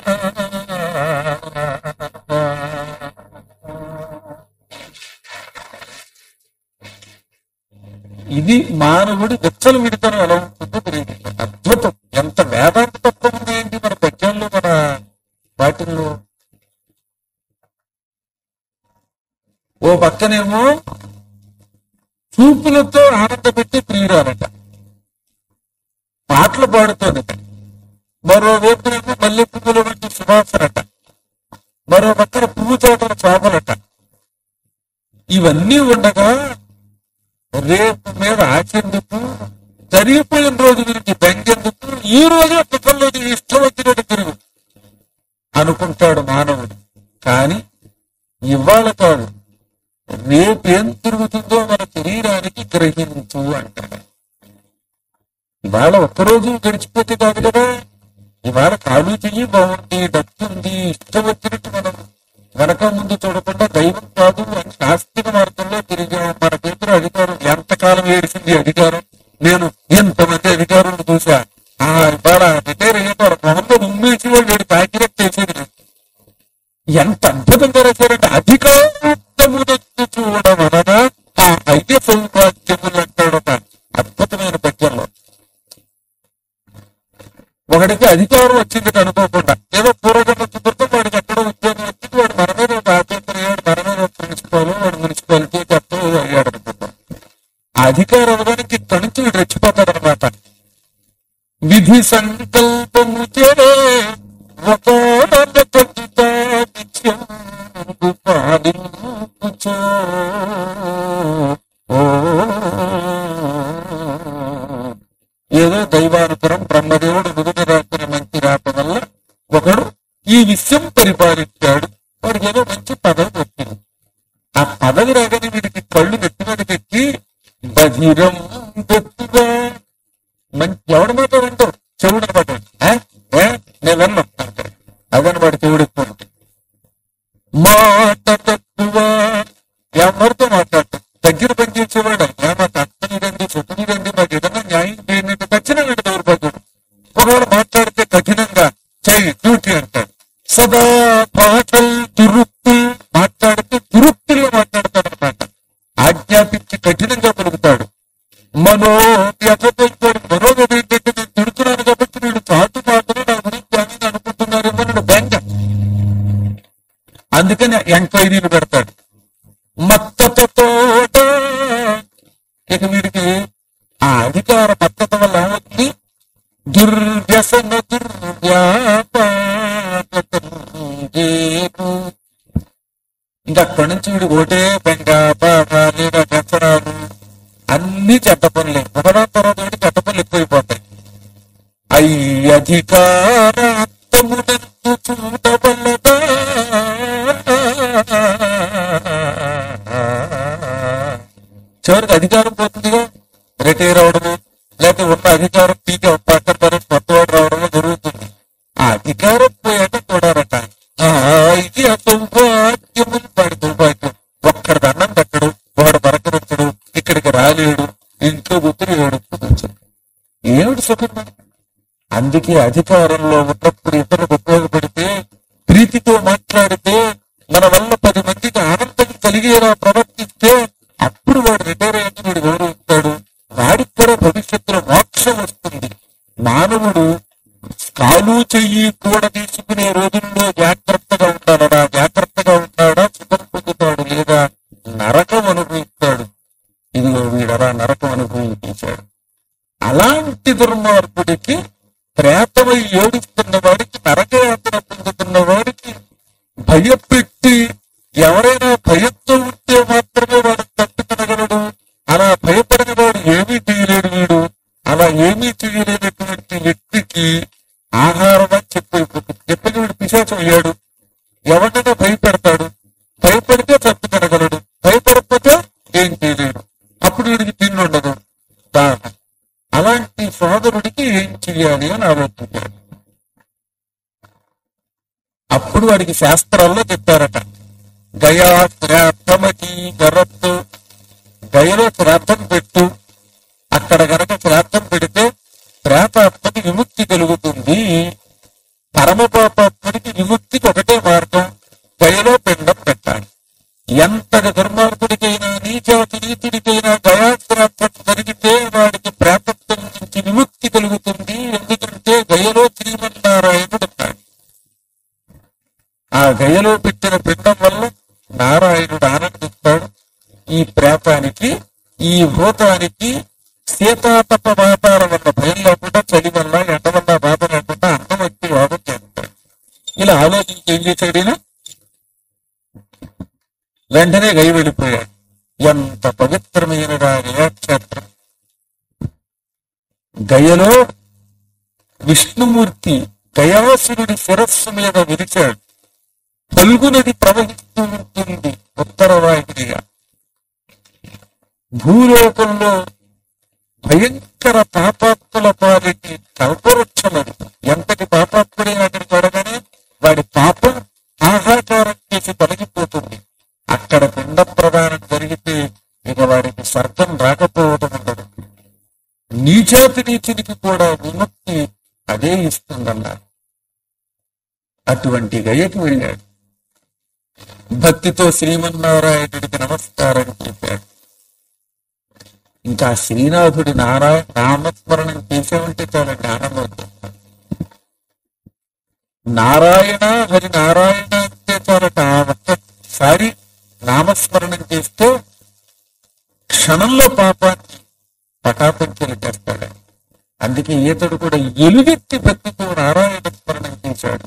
ఇది మానవుడి వెచ్చలు విడతనం ఎలా ఉంటుందో తెలియదు అద్భుతం ఎంత వేదాంత తత్వం ఉంది ఏంటి మన పద్యాల్లో మన వాటిల్లో ఓ పక్కనేమో చూపులతో ఆనందపెట్టి ప్రియురాలట పాటలు పాడుతోందట మరో వైపునేమో మల్లె పువ్వుల వంటి సువాసనట మరో పక్కన పువ్వు తోటల చాపలట ఇవన్నీ ఉండగా రేపు మీద ఆచెందుకు జరిగిపోయిన రోజు గురించి బెంగెందుకు ఈ రోజు పుట్టల్లో ఇష్టం వచ్చినట్టు తిరుగు అనుకుంటాడు మానవుడు కానీ ఇవాళ కాదు రేపేం తిరుగుతుందో మన శరీరానికి గ్రహించు అంటారు ఇవాళ ఒక్కరోజు గడిచిపోతే కాదు కదా ఇవాళ కాలు చెయ్యి బాగుంది డబ్బు ఉంది ఇష్టం వచ్చినట్టు మనం వెనక ముందు చూడకుండా దైవం కాదు అని శాస్త్రీయ మార్గంలో తిరిగాం మన చేతిలో అధికారం ఎంతకాలం ఏడిసింది అధికారం నేను ఎంతమంది అధికారులు చూసా ఆ ఇవాళ రిటైర్ అయ్యేవారు మొహంలో ఉమ్మేసి వాళ్ళు ఏడు ప్యాకెట్ చేసేది లేదు. ఎంత అద్భుతంగా రాశారంటే అధికారమునకు చూడవలన ఆ ఐక్య సౌభాగ్యములు అంటాడు ఒక అద్భుతమైన పద్యంలో ఒకడికి అధికారం వచ్చింది అనుకోకుండా ఏదో పూర్వజన్మ కుదురుతో వాడికి ఎక్కడో ఉద్యోగం వచ్చింది వాడు మన మీద ఒక ఆఫీసర్ అయ్యాడు మన మీద ఒక ప్రిన్సిపాల్ వాడు మున్సిపాలిటీ చెప్పడం ఏదో అయ్యాడు అనుకుంటాం ఆ అధికారం అవడానికి ఇక్కడి నుంచి వీడు రెచ్చిపోతాడు అనమాట విధి సంకల్పము చేరే ఏదో దైవానుపురం బ్రహ్మదేవుడు నుదుట రాసిన మంచి రాత వల్ల ఒకడు ఈ విషయం పరిపాలించాడు వాడికి ఏదో మంచి పదవి వచ్చింది ఆ పదవి రాగానే వీడికి కళ్ళు నెత్తి మీదకి ఎక్కి బధిరం గొప్పగా మంచి ఎవడి మాట వింటావు చెవుడు అనమాట ఆ? ఏ? నేను విన్నాను అంటాడు అదని వాడి చెవుడు ఎక్కువ ఉంటుంది. మాట తక్కువ ఎవరితో మాట్లాడతాం దగ్గర పని చేసేవాడు ఏమాట అత్తనిదండి చుట్టనిదండి మాకు ఏదైనా న్యాయం చేయనంటే ఖచ్చితంగా దౌర్భాగ్యుడు ఒకవేళ మాట్లాడితే కఠినంగా చెయ్యి డ్యూటీ అంటాడు సదా పాటలు తురుక్కు మాట్లాడితే తురుక్కులో మాట్లాడతాడు అనమాట ఆజ్ఞాపించి కఠినంగా పలుకుతాడు మనో వ్యథపోయిపోయాడు మనోగత ఏంటంటే నేను తిడుతున్నాను కాబట్టి వీళ్ళు చాటు మాటలు నా గురించి అని అనుకుంటున్నారేమో నేను బెంగ అందుకని ఎంక్వైరీలు పెడతాడు మత్తతో ఇక వీడికి ఆ అధికార మత్తత వల్ల ఏమవుతుంది దుర్వ్యసన దుర్వ్యాపారం ఇంకా అక్కడి నుంచి వీడు ఒకటే బెంగ బాధ లేదా వ్యసనాలు అన్ని చెడ్డ పనులే ఒకదాని తర్వాత ఒకటి చెడ్డ పనులు ఎక్కువైపోతాయి అయ్యి అధికారమునందు చూడవల్లదా చివరికి అధికారం పోతుందిగా రిటైర్ అవడము లేకపోతే ఉన్న అధికారం పీకి పక్కన పని కొత్తవాడు రావడము జరుగుతుంది ఆ అధికారం పోయాక చూడారట ఆ, ఇది ఆ సౌభాగ్యము వాడి సౌభాగ్యం ఒక్కడి దండం పెట్టడు వాడు పరకరించడు ఇక్కడికి రాలేడు ఇంట్లో కూతురు ఏడుస్తుంది ఏమిటి సుఖం మనకి? అందుకే అధికారంలో ఉన్నప్పుడు ఇతరులకు ఉపయోగపడితే ప్రీతితో మాట్లాడితే మన వల్ల పది మందికి ఆనందం కలిగేలా ప్రవర్తిస్తే అప్పుడు వాడు రిటైర్ అయ్యి వీడు గౌరవిస్తాడు వాడికి కూడా భవిష్యత్తులో మోక్షం వస్తుంది మానవుడు కాలు చెయ్యి కూడా తీసుకునే రోజుల్లో జాగ్రత్తగా ఉంటాడా జాగ్రత్తగా ఉంటాడా సుఖం పొందుతాడు లేదా నరకం అనుభవిస్తాడు ఇదిగో వీడరా నరకం అనుభవించాడు అలాంటి దుర్మార్గుడికి ప్రేతమై ఏడుస్తున్న వాడికి నరకయాత్ర పొందుతున్న వాడికి భయపెట్టి ఎవరైనా భయంతో ఉంటే మాత్రమే వాడు తట్టుకునగలడు అలా భయపడిన వాడు ఏమీ చేయలేడు వీడు అలా ఏమీ చేయలేనటువంటి వ్యక్తికి ఆహారం అని చెప్పైపోతుంది చెప్పిన వీడు పిశాచం అయ్యాడు ఎవరినైనా భయపెడతాడు భయపడితే తట్టుకొనగలడు భయపడకపోతే ఏం చేయలేడు అప్పుడు వీడికి తిండి ఉండదు దాహం అలాంటి సోదరుడికి ఏం చెయ్యాలి అని ఆలోచించాడు అప్పుడు వాడికి శాస్త్రాల్లో చెప్పారట గయా శ్రాద్ధమతి గరత్తు గయలో శ్రాద్ధం పెట్టు అక్కడ గనక శ్రాద్ధం పెడితే ప్రేతాత్మకి విముక్తి కలుగుతుంది పరమపాపాత్ముడికి విముక్తికి ఒకటే మార్గం గయలో పిండం పెట్టాలి ఎంతటి దుర్మార్గుడికైనా నీచాతి నీచుడికైనా గయాశ్రాద్ధం జరిగితే వాడికి ప్రేతత్వం నుంచి విముక్తి కలుగుతుంది ఎందుకంటే గయలో శ్రీమన్నారాయణుడు ఉన్నాడు ఆ గయలో పెట్టిన పిండం వల్ల నారాయణుడు ఆనందిస్తాడు ఈ ప్రేతానికి ఈ భూతానికి శీతాతప వాతావరణం వల్ల భయం లేకుండా చలి వల్ల ఎండ వల్ల బాధ లేకుండా అన్నం వచ్చి యోగం చేస్తాడు ఇలా ఆలోచించి ఏం చేశాడు ఈయన? వెంటనే గై వెళ్ళిపోయాడు ఎంత పవిత్రమైన గయాక్షేత్రం గయలో విష్ణుమూర్తి గయాసురుడి శిరస్సు మీద విరిచాడు పల్గునది ప్రవహిస్తూ ఉంటుంది ఉత్తర వాహినిగా భూలోకంలో భయంకర పాపాత్ముల పాలిటి కల్పవృక్షమది ఎంతటి పాపాత్ముడే అక్కడికి పడగానే వాడి పాపం ఆహాకారం చేసి తొలగిపోతుంది అక్కడ పిండ ప్రదానం జరిగితే ఇక వాడికి స్వర్గం రాకపోవడం ఉండదు నీచాతి నీచునికి కూడా విముక్తి అదే ఇస్తుందన్నారు అటువంటి గయకి వెళ్ళాడు భక్తితో శ్రీమన్నారాయణుడికి నమస్కారం చేశాడు ఇంకా శ్రీనాథుడి నారాయణ నామస్మరణం చేసేవంటే చాలా జ్ఞానంలో వచ్చేస్తాడు నారాయణ హరి నారాయణ అంటే చాలట ఆ ఒక్కసారి నామస్మరణం చేస్తే క్షణంలో పాపాన్ని పటాపంచలు చేస్తాడు అందుకే ఈతడు కూడా ఎలుగెత్తి భక్తితో నారాయణ స్మరణం చేశాడు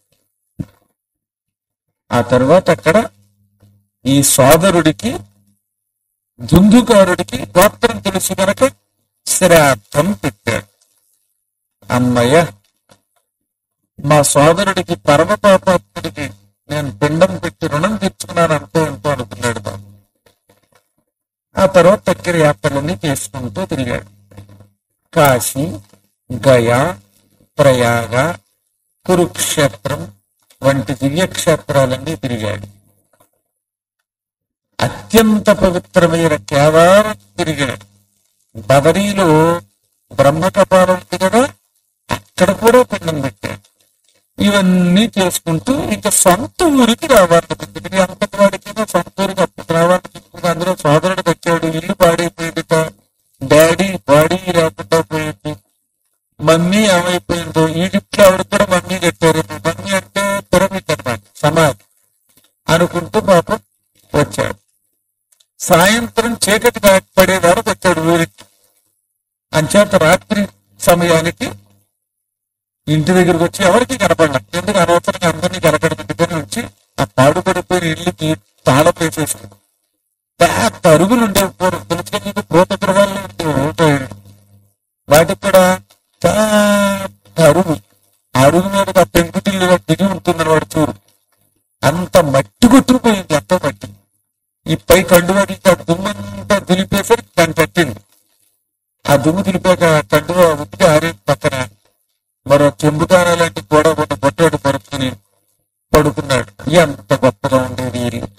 ఆ తర్వాత అక్కడ ఈ సోదరుడికి దుందుకారుడికి గోత్రం తెలుసు గనక శ్రాద్ధం పెట్టాడు అమ్మయ్య మా సోదరుడికి పరమ పాపాత్ముడికి నేను పిండం పెట్టి రుణం తెచ్చుకున్నాను అంటూ అంటూ అనుకున్నాడు బాబు ఆ తర్వాత దగ్గర యాత్రలన్నీ చేసుకుంటూ తిరిగాడు కాశీ గయా ప్రయాగ కురుక్షేత్రం వంటి దివ్యక్షేత్రాలన్నీ తిరిగాడు అత్యంత పవిత్రమైన కేదారం తిరిగాడు బదరీలో బ్రహ్మకపాలం ఉంది కదా అక్కడ కూడా పిండం పెట్టాడు ఇవన్నీ చేసుకుంటూ ఇంకా సొంత ఊరికి రావాలి ఎందుకంటే అంతటి వాడికి సొంత ఊరికి అప్పుడు రావాలి చెప్పుకుంటే అందులో సోదరుడికి వచ్చాడు ఇల్లు పాడైపోయిందిట డాడీ బాడీ లేకుండా పోయింది మమ్మీ ఏమైపోయిందో ఈజిప్ట్ లో ఆవిడ కూడా మమ్మీ కట్టారు మమ్మీ అంటే పిరమిడ్ అన్నమాట సమాధి అనుకుంటూ పాపం వచ్చాడు సాయంత్రం చీకటి దా- పడే వరకు వచ్చాడు ఊరికి అంచేత రాత్రి సమయానికి ఇంటి దగ్గరకు వచ్చి ఎవరికి కనపడలే ఎందుకు అనవసరంగా అందరినీ కనపడుతుందని వచ్చి ఆ పాడుపడిపోయిన ఇల్లుకి తాళం వేసేసుకుంది పెద్ద అరుగులు ఉండేవి పూర్వం తెలుసుకొని నీకు పూత గృహాల్లో ఉండేవి ఊట ఇళ్ళు. వాటికి కూడా పెద్ద అరుగు ఆ అరుగు మీద ఆ పెంకుటిల్లు దిగి ఉంటున్నాడు వాడు చూడు అంత మట్టి కొట్టుకుపోయింది అంత మట్టి ఈ పై కండు వాటికి ఆ దుమ్మంతా దులిపేసరికి దాన్ని పట్టింది ఆ దుమ్ము దులిపాక కండు ఉత్తిగా ఆరే పక్కన మరో చెంబుకాన లాంటి గోడ ఉన్న బొట్టాడు పరుపుకుని పడుకున్నాడు ఎంత గొప్పగా ఉండేది ఈ ఇల్లు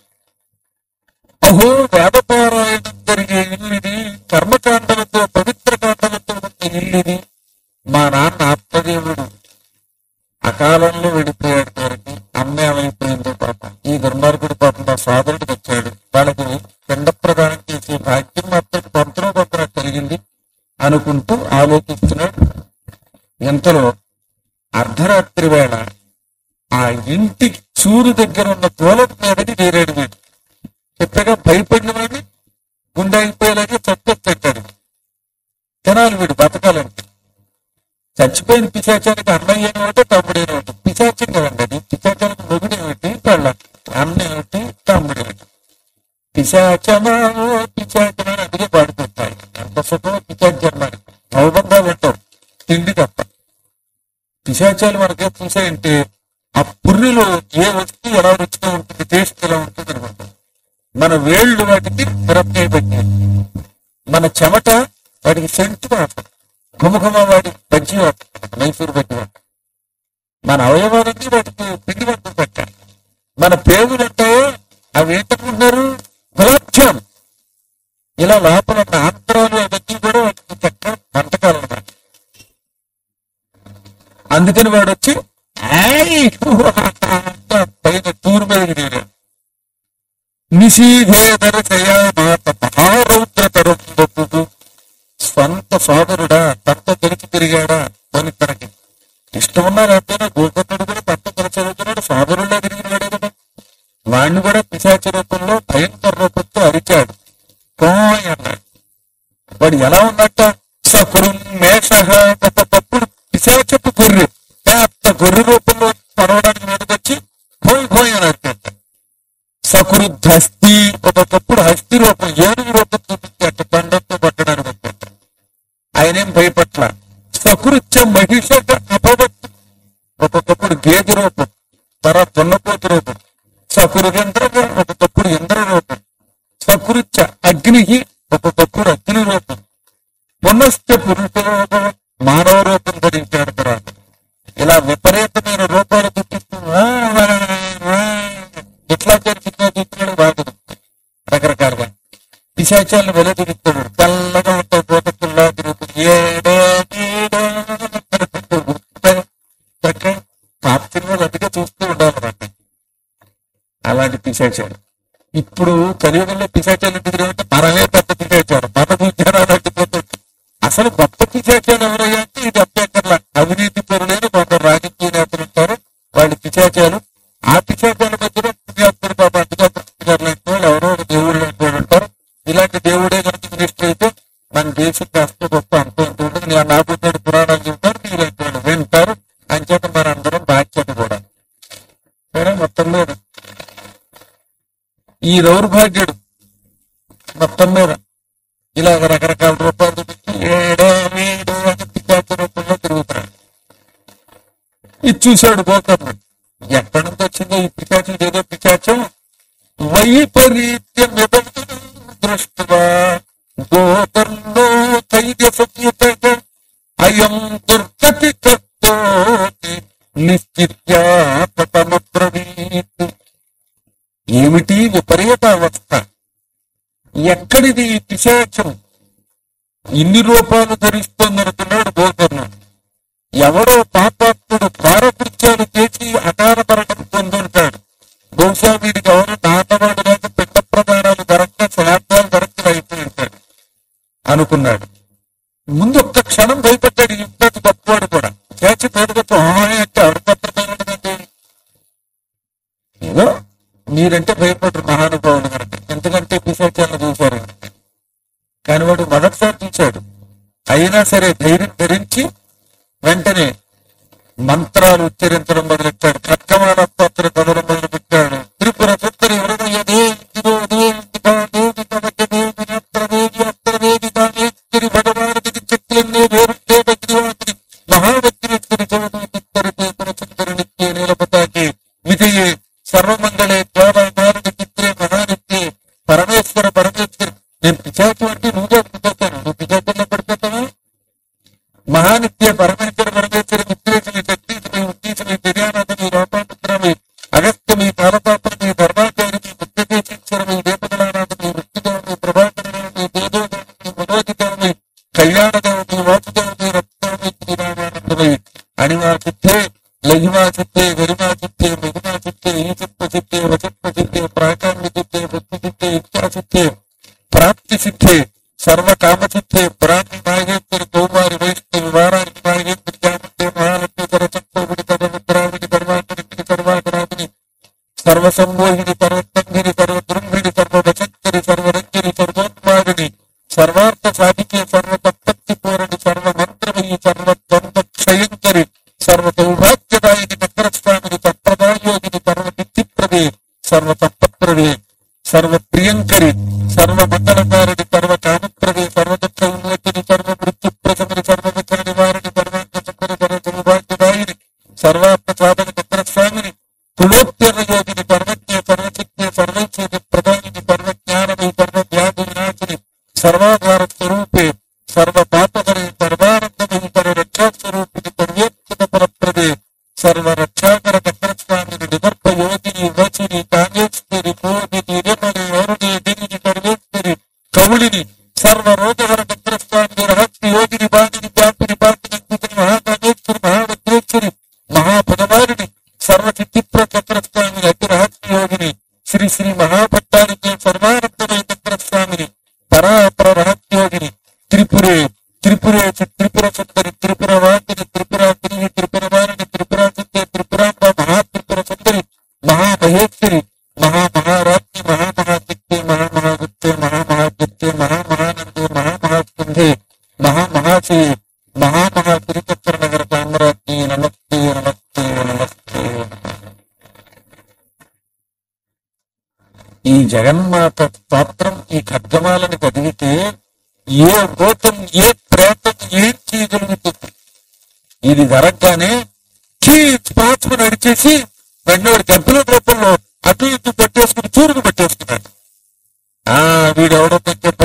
అహో వేదపారాయణం జరిగే ఇల్లు ఇది కర్మకాండలతో పవిత్ర కాండలతో ఉన్న ఇల్లు ఇది మా నాన్న ఆత్మదేవుడు అకాలంలో వెళ్ళిపోయాడు వారికి అమ్మ ఏమైపోయిందో పాపం ఈ దుర్మార్గుడు పాపం మా సోదరుడికి వచ్చాడు వాళ్ళకి పిండ ప్రదానం చేసే భాగ్యం మాత్రం కొంతలో కొంత నాకు కలిగింది అనుకుంటూ ఆలోచిస్తున్నాడు ఇంతలో అర్ధరాత్రి వేళ ఆ ఇంటి చూరు దగ్గర ఉన్న తోలం మీదకి చేరాడు వీడు చెప్పగా భయపడిన వాడిని గుండె అయిపోయేలాగే చచ్చెట్టాడు తినాలి వీడు బతకాలంటే చచ్చిపోయిన పిశాచానికి అన్నయ్య ఒకటి తమ్ముడైన ఒకటి పిశాచం కదండి అది పిశాచానికి మొగుడు ఏమిటి పెళ్ళ అన్న ఏమిటి తమ్ముడు ఏమిటి పిశాచమా ఓ పిశాచమా అని అందుకే పాడుతుంటాయి ఎంత సుఖం పిశాచ జన్మానికి భవబంధాలు ఉంటావు తిండి తప్ప పిశాచాలు మనకే చూసాయంటే ఆ పుర్రిలో ఏ వస్తువు ఎలా రుచిగా ఉంటుంది టేస్ట్ ఎలా ఉంటుంది అనుకుంటాం మన వేళ్ళు వాటికి మిరపకాయ పెట్టాయి మన చెమట వాటికి సెంటు వాడతాం ఘుమఘుమ వాటి బజ్జి వాడతాం మైసూరు బజ్జి వాడతాం మన అవయవాలన్నీ వాటికి పిండి వంటలు పెట్టాలి మన పేగులు ఉంటాయో అవి ఏంటనుకుంటున్నారు గులాబ్ జామ్ ఇలా లోపల ఉన్న ఆంతరాలు అవన్నీ కూడా వాటికి చక్క వంటకాలు అన్నమాట అందుకని వాడు వచ్చి "ఆయ్" అంతా పైన తూరు మీద దిగాడు. నిషీధేధర శయామాత మహారౌద్రతరం బొప్పుకు స్వంత సోదరుడా తత్త తెలిసి తిరిగాడా అని తనకి ఇష్టం ఉన్నా లేకపోయినా గోకర్ణుడు కూడా తత్త తెలిసి చదువుతున్నాడు సోదరుల్లా తిరిగిన వాడే కదా వాణ్ణి కూడా పిశాచ రూపంలో భయంకర రూపంతో అరిచాడు కోయ్ అన్నాడు వాడు ఎలా ఉన్నట్ట సకురు మేష ఒకప్పుడు పిశాచపు గొర్రె పెద్ద గొర్రె రూపంలో పడవడానికి మీదకొచ్చి భోయ్ భోయ్ అని అరిచేట సకృద్ హస్తి ఒకప్పుడు హస్తి రూపం ఏనుగు రూపం చూపించేట పండంతో పట్టడానికి వచ్చేట ఆయనేం భయపట్ల సకృత్య మహిష అపవత్తు ఒక్కొక్కప్పుడు గేదె రూపం తర్వాత దున్నపోతు రూపం అగ్నికి ఒక్కొక్కప్పుడు అగ్ని రూపం పునశ్చ పురుషోగ మానవ రూపం ధరించాడు తర్వాత ఇలా విపరీతమైన రూపాలు గుర్తిస్తూ "ఆ, ఆ, ఆ" ఎట్లా జరిగిందో చూస్తున్నాడు వాడు రకరకాలుగా పిశాచాలను వెలదిరుస్తాడు తెల్లగా ఉంటాయి పోతకుల్లా తిరుగుతుంది ఏడో ఏడో అనుకుంటూ చక్కగా పాత సినిమాలు అందుకే చూస్తూ ఉండాలన్నమాట అలాంటి పిశాచాలు ఇప్పుడు కలియుగంలో పిశాచాలు ఎందుకు తిరిగితే మనమే పెద్ద పిశాచాలు మన విజ్ఞానాలు అడ్డుపోతుంది అసలు గొప్ప పిశాచాలు ఎవరయ్యా అంటే ఇది అభ్యంతరంలా అవినీతి పరులైన కొందరు రాజకీయ నేతలు ఉంటారు వాళ్ళు పిశాచాలు ఆ పిశాచాల మధ్యలో పుణ్యాత్ముడు పాప అందుగా గారు లాంటి వాళ్ళు ఎవరో ఒక దేవుడు లాంటి వాళ్ళు ఉంటారు ఇలాంటి దేవుడే కనుక మినిస్టర్ అయితే మన దేశం కాస్త గొప్ప అంత ఇంత ఉంటుంది నేను నాకు పురాణాలు చెబుతారు మీలాంటి వాళ్ళు వింటారు అంచేత మనందరం బాధ్యత కూడా సరే మొత్తం మీద ఈ దౌర్భాగ్యుడు మొత్తం మీద ఇలా రకరకాల రూపాయలు చూపించి ఏడో వీడో అని పిశాచ రూపంలో తిరుగుతాడు ఇది చూశాడు గోకర్ణుడు ఎక్కడి నుంచి వచ్చిందో ఈ పిశాచం ఏదో పిశాచం వైపరీత్యం దృష్ట్యా గోకర్ణో తైజసూత అయం దుర్గతి కర్తోతి నిశ్చిత్యాపతమబ్రవీత్ ఏమిటి విపరీత అవస్థ ఎక్కడిది ఈ పిశాచం ఇన్ని రూపాలు ధరిస్తుందనుకున్నాడు గోకర్ణుడు ఎవరో పాపాత్ముడు భారకృత్యాలు చేసి అకార పరటం పొందుంటాడు బహుశా వీడికి ఎవరు నాటవాడు లేక పిండ ప్రధానాలు దొరక్క శ్రాద్ధాలు దొరక్క అయిపోయి ఉంటాడు అనుకున్నాడు ముందు ఒక్క క్షణం భయపడ్డాడు ఇంతటి గొప్పవాడు కూడా చేసి పేరుగొప్ప అంటే అడుపత్రమైనటువంటి ఏదో మీరంటే భయపడరు మహానుభావులు కనుక ఎందుకంటే పిశాచాలను చూశారు కనుక కానీ వాడు మొదటిసారి చూశాడు అయినా సరే ధైర్యం ధరించి వెంటనే మంత్రాలు ఉచ్చరించడం మొదలెట్టాడు ఖడ్గమాన స్తోత్ర చదవడం మొదలు పెట్టాడు త్రిపుర సుత్తరి హృదయ దేవిదో దేవిక దేవిక మధ్య దేవి నేత్ర దేవి అస్త్ర దేవిక నేత్రి భగవానుడికి చెట్లన్నీ వేరుంటే భద్రివాటిని మహాభద్రేశ్వరి చౌదరి సుందరి నిత్యే నీలపతాకి విజయే సర్వమంగళే ద్వారామారుడి చిత్రే మహానిత్యే పరమేశ్వర పరమేశ్వరి నేను పిచాచు అంటే నువ్వే పిచాచాను నువ్వు పిచాచంలో పడిపోతావా మహానిత్య పరమేశ్వర పరమేశ్వర విశ్లేషణ శక్తి ఉద్దేశమి దివ్యానాథమి రూపాంతరమి అగస్త్యమి కాలపాత్రమి ధర్మాచారిమి ముఖ్యదేశీశ్వరమి దేపదలానాథమి వృత్తిదేవమి ప్రభాకరమి దేవోదేవమి మనోజిదేవమి కళ్యాణదేవమి వాసుదేవమి రత్నమి శ్రీరామానందమై అణివా సిద్ధే లహిమా సిద్ధే గరిమా సిద్ధే మహిమా సిద్ధే ఈచిత్వ సిద్ధే వచత్వ సిద్ధే ప్రాకామ్య సిద్ధే బుద్ధి సిద్ధే ఇచ్చా సిద్ధే ప్రాప్తి సిద్ధే సర్వ కామచిత్తే ప్రాణి నాగేశ్వరి కౌమారి వైష్ణవి వారానికి నాగేశ్వరి జామంతే మహాలక్ష్మి సరచక్రవుడి సర్వమిత్రావిడి సర్వాకరిణి సర్వాకరాధిని సర్వసంమోహిని సర్వస్తంభిని సర్వదృంభిని సర్వవశంకరి సర్వరంజని సర్వోత్మాదిని సర్వార్థ సాధికే సర్వతత్పత్తి పూరణి సర్వమంత్రమయి సర్వద్వంద క్షయంకరి సర్వ సౌభాగ్యదాయిని చక్రస్వామిని తత్ప్రదాయోగిని సర్వ నిత్యప్రదే సర్వ తత్ప్రదే సర్వ ప్రియంకరి సర్వ మంగళకారిణి సర్వ కామప్రదే సర్వ దుఃఖ విమోచని సర్వ మృత్యు ప్రసమని సర్వ దుఃఖ నివారణి సర్వాంగ సుందరి సర్వ సౌభాగ్యదాయిని సర్వాత్మ సాధన చక్రస్వామిని కులోత్యర యోగిని సర్వజ్ఞ సర్వశక్తి సర్వైశ్వర్య ప్రధానిని సర్వజ్ఞానమై సర్వ వ్యాధి వినాశిని సర్వాధార స్వరూపే సర్వ పాపకరి సర్వానందమై సర్వ రక్షా స్వరూపిణి సర్వేక్షిత పరప్రదే సర్వ రక్షాకర చక్రస్వామిని నిగర్భ యోగిని వచిని కామేశ్వరి పూర్ణిని రిమణి వరుణి గిరిని సర్వేశ్వరి కౌళిని సర్వ రోగహర చక్రస్వామిని రహస్య యోగిని బాణిని వ్యాపిని పాపిని స్థితిని మహాకామేశ్వరి మహాభద్రేశ్వరి మహాపదవారిని సర్వ సిద్ధిప్ర చక్రస్వామిని అతి రహస్య యోగిని శ్రీ శ్రీ మహాభట్టానికి సర్వానందమయ చక్రస్వామిని పరాపర రహస్యోగిని త్రిపురే త్రిపురే చ త్రిపుర సుందరి త్రిపుర వాకిని త్రిపురాకిని త్రిపుర వారిని త్రిపురా సుందరి త్రిపురాంబ మహాత్రిపుర సుందరి మహామహేశ్వరి మహామహారాజ్ఞి మహామహాశక్తి మహామహాగుప్తే మహామహాగుప్తే మహామహానందే మహామహాస్కంధే మహామహాశి మహామహా తిరుపత్ర నగర సామ్రాజ్ఞి నమస్తే నమస్తే నమస్తే ఈ జగన్మాత స్తోత్రం ఈ ఖడ్గమాలని చదివితే ఏ భూతం ఏ ప్రేతం ఏం చేయగలుగుతుంది ఇది జరగగానే చీ పాత్ర నడిచేసి వెంటనే కంప్యూటర్ రూపంలో అటు ఇటు పట్టేసుకుని చూరుకు పట్టేసుకున్నాడు ఆ వీడు ఎవడో కొంచెం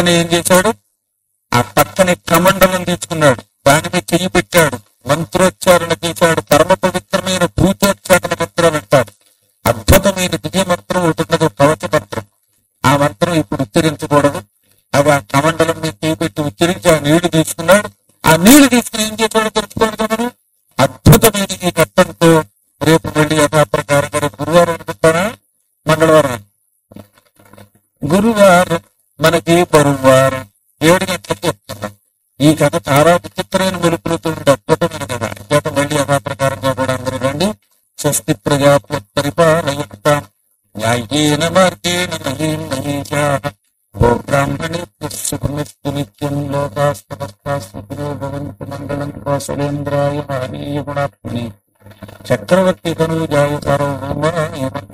వెంటనే ఏం చేశాడు ఆ పక్కనే కమండలం తీసుకున్నాడు దాని మీద చెయ్యి పెట్టాడు మంత్రోచ్చారణ చేశాడు పరమ పవిత్రమైన భూతోచ్చారణ మంత్రం అంటాడు అద్భుతమైన దివ్య మంత్రం ఒకటి ఉన్నది కవచ మంత్రం ఆ మంత్రం ఇప్పుడు ఉచ్చరించకూడదు అది ఆ కమండలం మీద చేయి పెట్టి ఉచ్చరించి ఆ నీళ్లు తీసుకున్నాడు ఆ నీళ్లు తీసుకుని ఏం చేశాడో తెలుసుకోవాలి కదా మనం అద్భుతమైన ఈ ఘట్టంతో రేపు మళ్ళీ యథాప్రకారంగా రేపు గురువారం అనుకుంటారా మంగళవారం గురువారం మనకి బరువారం ఏడు గంటలకు చెప్తున్నాం ఈ కథ చాలా విచిత్రమైన మెలుపులతో ఉండే అద్భుతమైన కథ ఇంకేత మళ్ళీ యథాప్రకారంగా కూడా అందరూ రండి స్వస్తి ప్రజాప్య పరిపాలయుక్త న్యాయేన మార్గేణ మహీం మహీషాః గో బ్రాహ్మణేభ్యः శుభమస్తు నిత్యం లోకాः సమస్తాः సుఖినో భవంతు మంగళం కోసలేంద్రాయ మహనీయ గుణాత్మని చక్రవర్తి తనూజాయ సార్వభౌమాయ